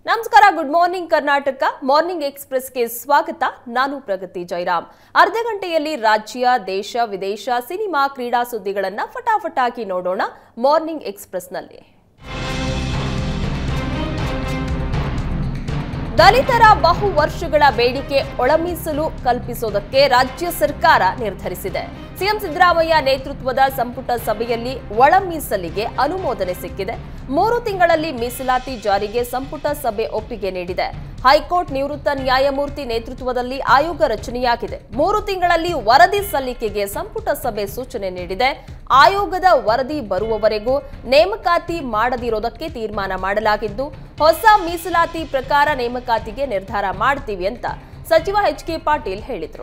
ನಮಸ್ಕಾರ good morning Karnataka morning ಎಕ್ಸ್ಪ್ರೆಸ್ಗೆ ಸ್ವಾಗತ ನಾನು ಪ್ರಗತಿ ಜೈರಾಮ್ ಅರ್ಧ ಗಂಟೆಯಲ್ಲಿ ರಾಜ್ಯ ದೇಶ ವಿದೇಶ ಸಿನಿಮಾ ಕ್ರೀಡಾ ಸುದ್ದಿಗಳನ್ನ ಫಟಾಫಟಾಗಿ ನೋಡೋಣ ಮಾರ್ನಿಂಗ್ ಎಕ್ಸ್ಪ್ರೆಸ್ನಲ್ಲಿ ದಲಿತರ ಬಹು ವರ್ಷಗಳ ಬೇಡಿಕೆ ಒಳಮೀಸಲು ಕಲ್ಪಿಸೋದಕ್ಕೆ ರಾಜ್ಯ ಸರ್ಕಾರ ನಿರ್ಧರಿಸಿದೆ ಸಿಎಂ ಸಿದ್ದರಾಮಯ್ಯ ನೇತೃತ್ವದ ಸಂಪುಟ ಸಭೆಯಲ್ಲಿ ಒಳ ಮೀಸಲಿಗೆ ಅನುಮೋದನೆ ಸಿಕ್ಕಿದೆ ಮೂರು ತಿಂಗಳಲ್ಲಿ ಮೀಸಲಾತಿ ಜಾರಿಗೆ ಸಂಪುಟ ಸಭೆ ಒಪ್ಪಿಗೆ ನೀಡಿದೆ ಹೈಕೋರ್ಟ್ ನಿವೃತ್ತ ನ್ಯಾಯಮೂರ್ತಿ ನೇತೃತ್ವದಲ್ಲಿ ಆಯೋಗ ರಚನೆಯಾಗಿದೆ ಮೂರು ತಿಂಗಳಲ್ಲಿ ವರದಿ ಸಲ್ಲಿಕೆಗೆ ಸಂಪುಟ ಸಭೆ ಸೂಚನೆ ನೀಡಿದೆ ಆಯೋಗದ ವರದಿ ಬರುವವರೆಗೂ ನೇಮಕಾತಿ ಮಾಡದಿರೋದಕ್ಕೆ ತೀರ್ಮಾನ ಮಾಡಲಾಗಿದ್ದು ಹೊಸ ಮೀಸಲಾತಿ ಪ್ರಕಾರ ನೇಮಕಾತಿಗೆ ನಿರ್ಧಾರ ಮಾಡ್ತೀವಿ ಅಂತ ಸಚಿವ ಎಚ್ ಕೆ ಪಾಟೀಲ್ ಹೇಳಿದರು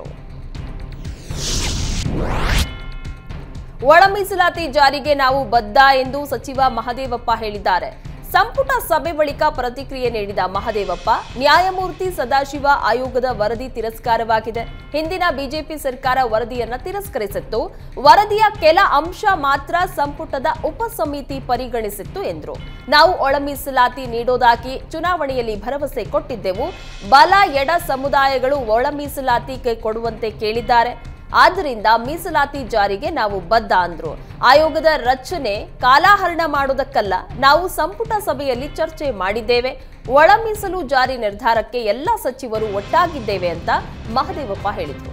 ಒಳ ಮೀಸಲಾತಿ ಜಾರಿಗೆ ನಾವು ಬದ್ಧ ಎಂದು ಸಚಿವ ಮಹದೇವಪ್ಪ ಹೇಳಿದ್ದಾರೆ ಸಂಪುಟ ಸಭೆ ಬಳಿಕ ಪ್ರತಿಕ್ರಿಯೆ ನೀಡಿದ ಮಹದೇವಪ್ಪ ನ್ಯಾಯಮೂರ್ತಿ ಸದಾಶಿವ ಆಯೋಗದ ವರದಿ ತಿರಸ್ಕಾರವಾಗಿದೆ ಹಿಂದಿನ ಬಿಜೆಪಿ ಸರ್ಕಾರ ವರದಿಯನ್ನ ತಿರಸ್ಕರಿಸಿತ್ತು ವರದಿಯ ಕೆಲ ಅಂಶ ಮಾತ್ರ ಸಂಪುಟದ ಉಪಸಮಿತಿ ಪರಿಗಣಿಸಿತ್ತು ಎಂದರು ನಾವು ಒಳ ಮೀಸಲಾತಿ ನೀಡೋದಾಗಿ ಚುನಾವಣೆಯಲ್ಲಿ ಭರವಸೆ ಕೊಟ್ಟಿದ್ದೆವು ಬಲ ಎಡ ಸಮುದಾಯಗಳು ಒಳ ಮೀಸಲಾತಿ ಕೈ ಕೊಡುವಂತೆ ಕೇಳಿದ್ದಾರೆ ಆದ್ದರಿಂದ ಮೀಸಲಾತಿ ಜಾರಿಗೆ ನಾವು ಬದ್ಧ ಅಂದ್ರು ಆಯೋಗದ ರಚನೆ ಕಾಲಾಹರಣ ಮಾಡೋದಕ್ಕಲ್ಲ ನಾವು ಸಂಪುಟ ಸಭೆಯಲ್ಲಿ ಚರ್ಚೆ ಮಾಡಿದ್ದೇವೆ ಒಳ ಮೀಸಲು ಜಾರಿ ನಿರ್ಧಾರಕ್ಕೆ ಎಲ್ಲ ಸಚಿವರು ಒಟ್ಟಾಗಿದ್ದೇವೆ ಅಂತ ಮಹದೇವಪ್ಪ ಹೇಳಿದರು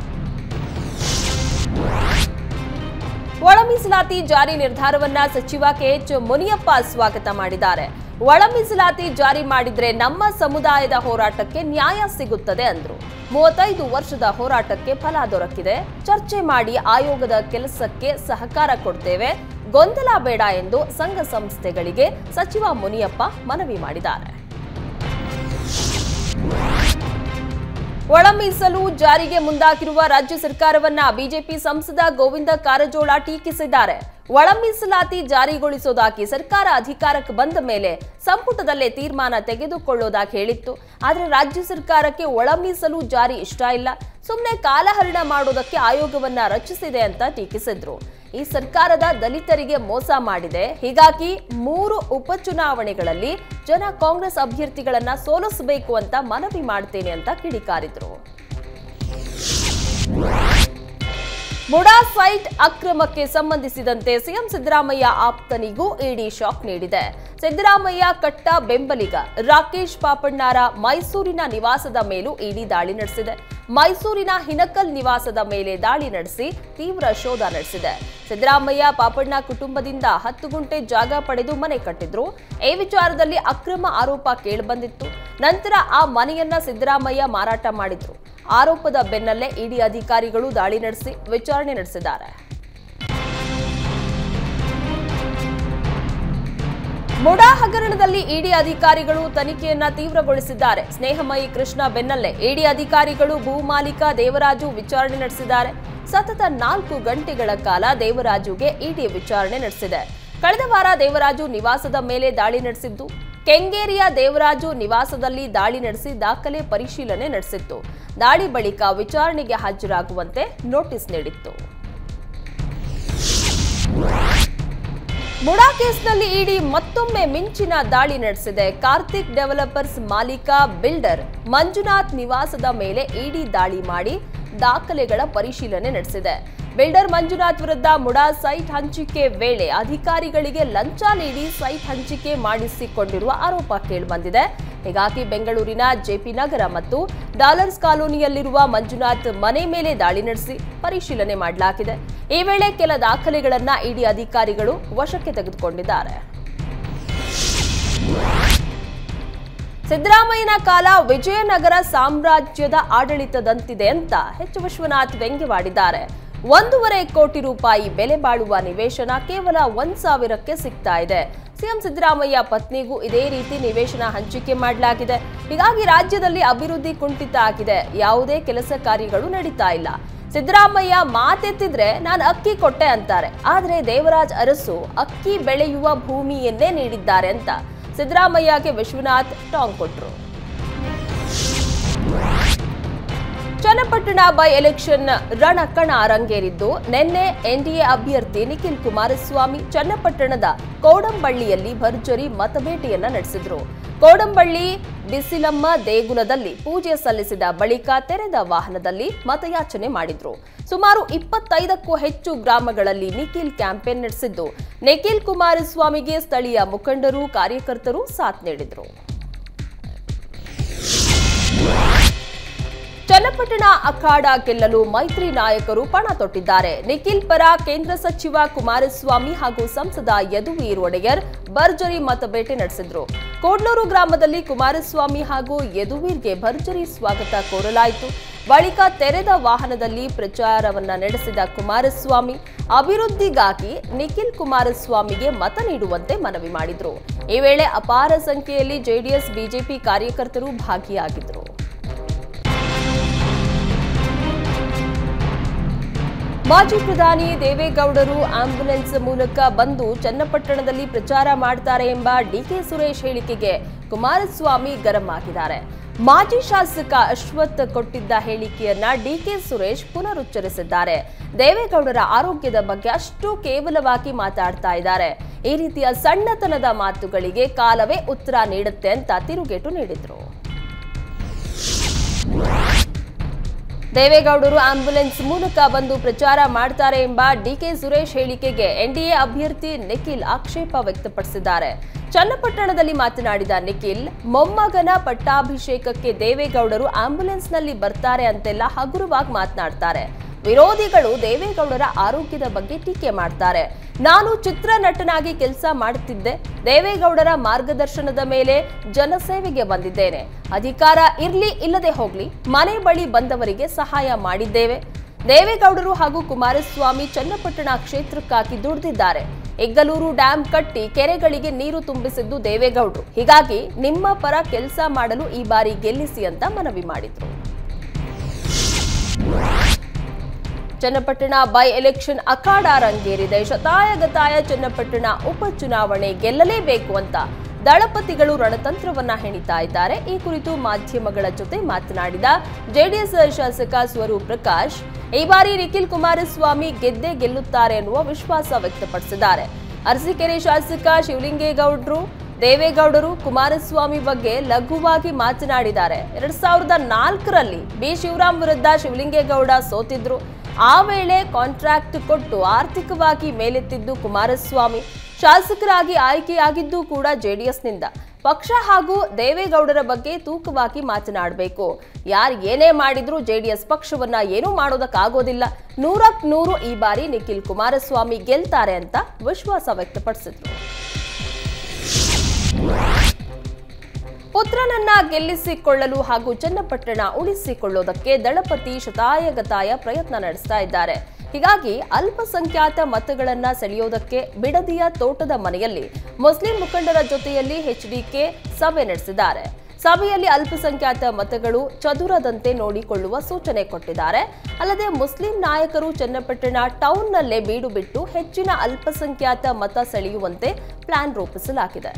ಒಳ ಮೀಸಲಾತಿ ಜಾರಿ ನಿರ್ಧಾರವನ್ನ ಸಚಿವ ಕೆಎಚ್ ಮುನಿಯಪ್ಪ ಸ್ವಾಗತ ಮಾಡಿದ್ದಾರೆ ಒಳ ಮೀಸಲಾತಿ ಜಾರಿ ಮಾಡಿದ್ರೆ ನಮ್ಮ ಸಮುದಾಯದ ಹೋರಾಟಕ್ಕೆ ನ್ಯಾಯ ಸಿಗುತ್ತದೆ ಅಂದ್ರು ಮೂವತ್ತೈದು ವರ್ಷದ ಹೋರಾಟಕ್ಕೆ ಫಲ ದೊರಕಿದೆ ಚರ್ಚೆ ಮಾಡಿ ಆಯೋಗದ ಕೆಲಸಕ್ಕೆ ಸಹಕಾರ ಕೊಡ್ತೇವೆ ಗೊಂದಲ ಬೇಡ ಎಂದು ಸಂಘ ಸಂಸ್ಥೆಗಳಿಗೆ ಸಚಿವ ಮುನಿಯಪ್ಪ ಮನವಿ ಮಾಡಿದ್ದಾರೆ ಒಳ ಮೀಸಲು ಜಾರಿಗೆ ಮುಂದಾಗಿರುವ ರಾಜ್ಯ ಸರ್ಕಾರವನ್ನ ಬಿಜೆಪಿ ಸಂಸದ ಗೋವಿಂದ ಕಾರಜೋಳ ಟೀಕಿಸಿದ್ದಾರೆ ಒಳ ಮೀಸಲಾತಿ ಜಾರಿಗೊಳಿಸೋದಾಗಿ ಸರ್ಕಾರ ಅಧಿಕಾರಕ್ಕೆ ಬಂದ ಮೇಲೆ ಸಂಪುಟದಲ್ಲೇ ತೀರ್ಮಾನ ತೆಗೆದುಕೊಳ್ಳೋದಾಗಿ ಹೇಳಿತ್ತು ಆದರೆ ರಾಜ್ಯ ಸರ್ಕಾರಕ್ಕೆ ಒಳ ಮೀಸಲು ಜಾರಿ ಇಷ್ಟ ಇಲ್ಲ ಸುಮ್ಮನೆ ಕಾಲಹರಣ ಮಾಡೋದಕ್ಕೆ ಆಯೋಗವನ್ನ ರಚಿಸಿದೆ ಅಂತ ಟೀಕಿಸಿದ್ರು ಈ ಸರ್ಕಾರದ ದಲಿತರಿಗೆ ಮೋಸ ಮಾಡಿದೆ ಹೀಗಾಗಿ ಮೂರು ಉಪಚುನಾವಣೆಗಳಲ್ಲಿ ಜನ ಕಾಂಗ್ರೆಸ್ ಅಭ್ಯರ್ಥಿಗಳನ್ನ ಸೋಲಿಸಬೇಕು ಅಂತ ಮನವಿ ಮಾಡ್ತೇನೆ ಅಂತ ಕಿಡಿಕಾರಿದ್ರು ಮುಡಾ ಸೈಟ್ ಅಕ್ರಮಕ್ಕೆ ಸಂಬಂಧಿಸಿದಂತೆ ಸಿಎಂ ಸಿದ್ದರಾಮಯ್ಯ ಆಪ್ತನಿಗೂ ಇಡಿ ಶಾಕ್ ನೀಡಿದೆ ಸಿದ್ದರಾಮಯ್ಯ ಕಟ್ಟ ಬೆಂಬಲಿಗ ರಾಕೇಶ್ ಪಾಪಣ್ಣಾರ ಮೈಸೂರಿನ ನಿವಾಸದ ಮೇಲೂ ಇಡಿ ದಾಳಿ ನಡೆಸಿದೆ ಮೈಸೂರಿನ ಹಿನಕಲ್ ನಿವಾಸದ ಮೇಲೆ ದಾಳಿ ನಡೆಸಿ ತೀವ್ರ ಶೋಧ ನಡೆಸಿದೆ ಸಿದ್ದರಾಮಯ್ಯ ಪಾಪಣ್ಣ ಕುಟುಂಬದಿಂದ ಹತ್ತು ಗುಂಟೆ ಜಾಗ ಪಡೆದು ಮನೆ ಕಟ್ಟಿದ್ರು ಈ ವಿಚಾರದಲ್ಲಿ ಅಕ್ರಮ ಆರೋಪ ಕೇಳಿಬಂದಿತ್ತು ನಂತರ ಆ ಮನೆಯನ್ನ ಸಿದ್ದರಾಮಯ್ಯ ಮಾರಾಟ ಮಾಡಿದ್ರು ಆರೋಪದ ಬೆನ್ನಲ್ಲೇ ಇಡಿ ಅಧಿಕಾರಿಗಳು ದಾಳಿ ನಡೆಸಿ ವಿಚಾರಣೆ ನಡೆಸಿದ್ದಾರೆ ಮುಡಾ ಹಗರಣದಲ್ಲಿ ಇಡಿ ಅಧಿಕಾರಿಗಳು ತನಿಖೆಯನ್ನ ತೀವ್ರಗೊಳಿಸಿದ್ದಾರೆ ಸ್ನೇಹಮಯಿ ಕೃಷ್ಣ ಬೆನ್ನಲ್ಲೇ ಇಡಿ ಅಧಿಕಾರಿಗಳು ಭೂ ಮಾಲೀಕ ದೇವರಾಜು ವಿಚಾರಣೆ ನಡೆಸಿದ್ದಾರೆ ಸತತ ನಾಲ್ಕು ಗಂಟೆಗಳ ಕಾಲ ದೇವರಾಜುಗೆ ಇಡಿ ವಿಚಾರಣೆ ನಡೆಸಿದೆ ಕಳೆದ ವಾರ ದೇವರಾಜು ನಿವಾಸದ ಮೇಲೆ ದಾಳಿ ನಡೆಸಿದ್ದು ಕೆಂಗೇರಿಯ ದೇವರಾಜು ನಿವಾಸದಲ್ಲಿ ದಾಳಿ ನಡೆಸಿ ದಾಖಲೆ ಪರಿಶೀಲನೆ ನಡೆಸಿತ್ತು ದಾಳಿ ಬಳಿಕ ವಿಚಾರಣೆಗೆ ಹಾಜರಾಗುವಂತೆ ನೋಟಿಸ್ ನೀಡಿತ್ತು ಮುಡಾ ಕೇಸ್ನಲ್ಲಿ ಇಡಿ ಮತ್ತೊಮ್ಮೆ ಮಿಂಚಿನ ದಾಳಿ ನಡೆಸಿದೆ ಕಾರ್ತಿಕ್ ಡೆವಲಪರ್ಸ್ ಮಾಲೀಕ ಬಿಲ್ಡರ್ ಮಂಜುನಾಥ್ ನಿವಾಸದ ಮೇಲೆ ಇಡಿ ದಾಳಿ ಮಾಡಿ ದಾಖಲೆಗಳ ಪರಿಶೀಲನೆ ನಡೆಸಿದೆ ಬಿಲ್ಡರ್ ಮಂಜುನಾಥ್ ವಿರುದ್ಧ ಮುಡಾ ಸೈಟ್ ಹಂಚಿಕೆ ವೇಳೆ ಅಧಿಕಾರಿಗಳಿಗೆ ಲಂಚ ನೀಡಿ ಸೈಟ್ ಹಂಚಿಕೆ ಮಾಡಿಸಿಕೊಂಡಿರುವ ಆರೋಪ ಕೇಳಿಬಂದಿದೆ ಹೀಗಾಗಿ ಬೆಂಗಳೂರಿನ ಜೆಪಿ ನಗರ ಮತ್ತು ಡಾಲರ್ಸ್ ಕಾಲೋನಿಯಲ್ಲಿರುವ ಮಂಜುನಾಥ್ ಮನೆ ಮೇಲೆ ದಾಳಿ ನಡೆಸಿ ಪರಿಶೀಲನೆ ಮಾಡಲಾಗಿದೆ ಈ ವೇಳೆ ಕೆಲ ದಾಖಲೆಗಳನ್ನ ಇಡಿ ಅಧಿಕಾರಿಗಳು ವಶಕ್ಕೆ ತೆಗೆದುಕೊಂಡಿದ್ದಾರೆ ಸಿದ್ದರಾಮಯ್ಯನ ಕಾಲ ವಿಜಯನಗರ ಸಾಮ್ರಾಜ್ಯದ ಆಡಳಿತದಂತಿದೆ ಅಂತ ಎಚ್ ವಿಶ್ವನಾಥ್ ವ್ಯಂಗ್ಯವಾಡಿದ್ದಾರೆ ಒಂದೂವರೆ ಕೋಟಿ ರೂಪಾಯಿ ಬೆಲೆ ಬಾಳುವ ನಿವೇಶನ ಕೇವಲ ಒಂದ್ ಸಾವಿರಕ್ಕೆ ಸಿಗ್ತಾ ಇದೆ ಸಿಎಂ ಸಿದ್ದರಾಮಯ್ಯ ಪತ್ನಿಗೂ ಇದೇ ರೀತಿ ನಿವೇಶನ ಹಂಚಿಕೆ ಮಾಡಲಾಗಿದೆ ಹೀಗಾಗಿ ರಾಜ್ಯದಲ್ಲಿ ಅಭಿವೃದ್ಧಿ ಕುಂಠಿತ ಆಗಿದೆ ಯಾವುದೇ ಕೆಲಸ ಕಾರ್ಯಗಳು ನಡೀತಾ ಇಲ್ಲ ಸಿದ್ದರಾಮಯ್ಯ ಮಾತೆತ್ತಿದ್ರೆ ನಾನು ಅಕ್ಕಿ ಕೊಟ್ಟೆ ಅಂತಾರೆ ಆದ್ರೆ ದೇವರಾಜ್ ಅರಸು ಅಕ್ಕಿ ಬೆಳೆಯುವ ಭೂಮಿಯನ್ನೇ ನೀಡಿದ್ದಾರೆ ಅಂತ ಸಿದ್ದರಾಮಯ್ಯಗೆ ವಿಶ್ವನಾಥ್ ಟಾಂಗ್ ಕೊಟ್ರು ಚನ್ನಪಟ್ಟಣ ಬೈ ಎಲೆಕ್ಷನ್ ರಣಕಣ ರಂಗೇರಿದ್ದು ನಿನ್ನೆ ಎನ್ಡಿಎ ಅಭ್ಯರ್ಥಿ ನಿಖಿಲ್ ಕುಮಾರಸ್ವಾಮಿ ಚನ್ನಪಟ್ಟಣದ ಕೋಡಂಬಳ್ಳಿಯಲ್ಲಿ ಭರ್ಜರಿ ಮತಬೇಟೆಯನ್ನ ನಡೆಸಿದ್ರು ಕೋಡಂಬಳ್ಳಿ ಬಿಸಿಲಮ್ಮ ದೇಗುಲದಲ್ಲಿ ಪೂಜೆ ಸಲ್ಲಿಸಿದ ಬಳಿಕ ತೆರೆದ ವಾಹನದಲ್ಲಿ ಮತಯಾಚನೆ ಮಾಡಿದ್ರು ಸುಮಾರು ಇಪ್ಪತ್ತೈದಕ್ಕೂ ಹೆಚ್ಚು ಗ್ರಾಮಗಳಲ್ಲಿ ನಿಖಿಲ್ ಕ್ಯಾಂಪೇನ್ ನಡೆಸಿದ್ದು ನಿಖಿಲ್ ಕುಮಾರಸ್ವಾಮಿಗೆ ಸ್ಥಳೀಯ ಮುಖಂಡರು ಕಾರ್ಯಕರ್ತರು ಸಾಥ್ ನೀಡಿದ್ರು ಚನ್ನಪಟ್ಟಣ ಅಖಾಡ ಗೆಲ್ಲಲು ಮೈತ್ರಿ ನಾಯಕರು ಪಣ ತೊಟ್ಟಿದ್ದಾರೆ ನಿಖಿಲ್ ಪರ ಕೇಂದ್ರ ಸಚಿವ ಕುಮಾರಸ್ವಾಮಿ ಹಾಗೂ ಸಂಸದ ಯದುವೀರ್ ಒಡೆಯರ್ ಭರ್ಜರಿ ಮತಬೇಟೆ ನಡೆಸಿದ್ರು ಕೋಡ್ಲೂರು ಗ್ರಾಮದಲ್ಲಿ ಕುಮಾರಸ್ವಾಮಿ ಹಾಗೂ ಯದುವೀರ್ಗೆ ಭರ್ಜರಿ ಸ್ವಾಗತ ಕೋರಲಾಯಿತು ಬಳಿಕ ತೆರೆದ ವಾಹನದಲ್ಲಿ ಪ್ರಚಾರವನ್ನ ನಡೆಸಿದ ಕುಮಾರಸ್ವಾಮಿ ಅಭಿವೃದ್ಧಿಗಾಗಿ ನಿಖಿಲ್ ಕುಮಾರಸ್ವಾಮಿಗೆ ಮತ ನೀಡುವಂತೆ ಮನವಿ ಮಾಡಿದ್ರು ಈ ವೇಳೆ ಅಪಾರ ಸಂಖ್ಯೆಯಲ್ಲಿ ಜೆಡಿಎಸ್ ಬಿಜೆಪಿ ಕಾರ್ಯಕರ್ತರು ಭಾಗಿಯಾಗಿದ್ದರು ಮಾಜಿ ಪ್ರಧಾನಿ ದೇವೇಗೌಡರು ಆಂಬ್ಯುಲೆನ್ಸ್ ಮೂಲಕ ಬಂದು ಚನ್ನಪಟ್ಟಣದಲ್ಲಿ ಪ್ರಚಾರ ಮಾಡ್ತಾರೆ ಎಂಬ ಡಿಕೆ ಸುರೇಶ್ ಹೇಳಿಕೆಗೆ ಕುಮಾರಸ್ವಾಮಿ ಗರಂ ಆಗಿದ್ದಾರೆ ಮಾಜಿ ಶಾಸಕ ಅಶ್ವಥ್ ಕೊಟ್ಟಿದ್ದ ಹೇಳಿಕೆಯನ್ನ ಡಿಕೆ ಸುರೇಶ್ ಪುನರುಚ್ಚರಿಸಿದ್ದಾರೆ ದೇವೇಗೌಡರ ಆರೋಗ್ಯದ ಬಗ್ಗೆ ಅಷ್ಟು ಕೇವಲವಾಗಿ ಮಾತಾಡ್ತಾ ಇದ್ದಾರೆ ಈ ರೀತಿಯ ಸಣ್ಣತನದ ಮಾತುಗಳಿಗೆ ಕಾಲವೇ ಉತ್ತರ ನೀಡುತ್ತೆ ಅಂತ ತಿರುಗೇಟು ನೀಡಿದ್ರು ದೇವೇಗೌಡರು ಆಂಬ್ಯುಲೆನ್ಸ್ ಮೂಲಕ ಬಂದು ಪ್ರಚಾರ ಮಾಡ್ತಾರೆ ಎಂಬ ಡಿಕೆ ಸುರೇಶ್ ಹೇಳಿಕೆಗೆ ಎನ್ಡಿಎ ಅಭ್ಯರ್ಥಿ ನಿಖಿಲ್ ಆಕ್ಷೇಪ ವ್ಯಕ್ತಪಡಿಸಿದ್ದಾರೆ ಚನ್ನಪಟ್ಟಣದಲ್ಲಿ ಮಾತನಾಡಿದ ನಿಖಿಲ್ ಮೊಮ್ಮಗನ ಪಟ್ಟಾಭಿಷೇಕಕ್ಕೆ ದೇವೇಗೌಡರು ಆಂಬ್ಯುಲೆನ್ಸ್ನಲ್ಲಿ ಬರ್ತಾರೆ ಅಂತೆಲ್ಲ ಹಗುರವಾಗಿ ಮಾತನಾಡ್ತಾರೆ ವಿರೋಧಿಗಳು ದೇವೇಗೌಡರ ಆರೋಗ್ಯದ ಬಗ್ಗೆ ಟೀಕೆ ಮಾಡ್ತಾರೆ ನಾನು ಚಿತ್ರನಟನಾಗಿ ಕೆಲಸ ಮಾಡುತ್ತಿದ್ದೆ ದೇವೇಗೌಡರ ಮಾರ್ಗದರ್ಶನದ ಮೇಲೆ ಜನಸೇವೆಗೆ ಬಂದಿದ್ದೇನೆ ಅಧಿಕಾರ ಇರ್ಲಿ ಇಲ್ಲದೆ ಹೋಗ್ಲಿ ಮನೆ ಬಳಿ ಬಂದವರಿಗೆ ಸಹಾಯ ಮಾಡಿದ್ದೇವೆ ದೇವೇಗೌಡರು ಹಾಗೂ ಕುಮಾರಸ್ವಾಮಿ ಚನ್ನಪಟ್ಟಣ ಕ್ಷೇತ್ರಕ್ಕಾಗಿ ದುಡಿದಿದ್ದಾರೆ ಎಗ್ಗಲೂರು ಡ್ಯಾಂ ಕಟ್ಟಿ ಕೆರೆಗಳಿಗೆ ನೀರು ತುಂಬಿಸಿದ್ದು ದೇವೇಗೌಡರು ಹೀಗಾಗಿ ನಿಮ್ಮ ಪರ ಕೆಲಸ ಮಾಡಲು ಈ ಬಾರಿ ಗೆಲ್ಲಿಸಿ ಅಂತ ಮನವಿ ಮಾಡಿದ್ರು ಚನ್ನಪಟ್ಟಣ ಬೈ ಎಲೆಕ್ಷನ್ ಅಖಾಡ ರಂಗೇರಿದೆ ಶತಾಯಗತಾಯ ಚನ್ನಪಟ್ಟಣ ಉಪಚುನಾವಣೆ ಗೆಲ್ಲಲೇಬೇಕು ಅಂತ ದಳಪತಿಗಳು ರಣತಂತ್ರವನ್ನ ಹೆಣಿತಾ ಇದ್ದಾರೆ ಈ ಕುರಿತು ಮಾಧ್ಯಮಗಳ ಜೊತೆ ಮಾತನಾಡಿದ ಜೆಡಿಎಸ್ ಶಾಸಕ ಸ್ವರೂಪ್ ಪ್ರಕಾಶ್ ಈ ಬಾರಿ ನಿಖಿಲ್ ಕುಮಾರಸ್ವಾಮಿ ಗೆದ್ದೇ ಗೆಲ್ಲುತ್ತಾರೆ ಎನ್ನುವ ವಿಶ್ವಾಸ ವ್ಯಕ್ತಪಡಿಸಿದ್ದಾರೆ ಅರಸೀಕೆರೆ ಶಾಸಕ ಶಿವಲಿಂಗೇಗೌಡರು ದೇವೇಗೌಡರು ಕುಮಾರಸ್ವಾಮಿ ಬಗ್ಗೆ ಲಘುವಾಗಿ ಮಾತನಾಡಿದ್ದಾರೆ ಎರಡ್ ಸಾವಿರದ ನಾಲ್ಕರಲ್ಲಿ ಬಿ ಶಿವರಾಮ್ ವಿರುದ್ಧ ಶಿವಲಿಂಗೇಗೌಡ ಸೋತಿದ್ರು ಆ ವೇಳೆ ಕಾಂಟ್ರಾಕ್ಟ್ ಕೊಟ್ಟು ಆರ್ಥಿಕವಾಗಿ ಮೇಲೆತ್ತಿದ್ದು ಕುಮಾರಸ್ವಾಮಿ ಶಾಸಕರಾಗಿ ಆಯ್ಕೆಯಾಗಿದ್ದು ಕೂಡ ಜೆಡಿಎಸ್ನಿಂದ ಪಕ್ಷ ಹಾಗೂ ದೇವೇಗೌಡರ ಬಗ್ಗೆ ತೂಕವಾಗಿ ಮಾತನಾಡಬೇಕು ಯಾರು ಏನೇ ಮಾಡಿದ್ರೂ ಜೆಡಿಎಸ್ ಪಕ್ಷವನ್ನ ಏನೂ ಮಾಡೋದಕ್ಕಾಗೋದಿಲ್ಲ ನೂರಕ್ ನೂರು ಈ ಬಾರಿ ನಿಖಿಲ್ ಕುಮಾರಸ್ವಾಮಿ ಗೆಲ್ತಾರೆ ಅಂತ ವಿಶ್ವಾಸ ವ್ಯಕ್ತಪಡಿಸಿದ್ರು ಪುತ್ರನನ್ನ ಗೆಲ್ಲಿಸಿಕೊಳ್ಳಲು ಹಾಗೂ ಚನ್ನಪಟ್ಟಣ ಉಳಿಸಿಕೊಳ್ಳೋದಕ್ಕೆ ದಳಪತಿ ಶತಾಯಗತಾಯ ಪ್ರಯತ್ನ ನಡೆಸ್ತಾ ಇದ್ದಾರೆ ಹೀಗಾಗಿ ಅಲ್ಪಸಂಖ್ಯಾತ ಮತಗಳನ್ನ ಸೆಳೆಯೋದಕ್ಕೆ ಬಿಡದಿಯ ತೋಟದ ಮನೆಯಲ್ಲಿ ಮುಸ್ಲಿಂ ಮುಖಂಡರ ಜೊತೆಯಲ್ಲಿ ಎಚ್ಡಿಕೆ ಸಭೆ ನಡೆಸಿದ್ದಾರೆ ಸಭೆಯಲ್ಲಿ ಅಲ್ಪಸಂಖ್ಯಾತ ಮತಗಳು ಚದುರದಂತೆ ನೋಡಿಕೊಳ್ಳುವ ಸೂಚನೆ ಕೊಟ್ಟಿದ್ದಾರೆ ಅಲ್ಲದೆ ಮುಸ್ಲಿಂ ನಾಯಕರು ಚನ್ನಪಟ್ಟಣ ಟೌನ್ನಲ್ಲೇ ಬೀಡು ಬಿಟ್ಟು ಹೆಚ್ಚಿನ ಅಲ್ಪಸಂಖ್ಯಾತ ಮತ ಸೆಳೆಯುವಂತೆ ಪ್ಲಾನ್ ರೂಪಿಸಲಾಗಿದೆ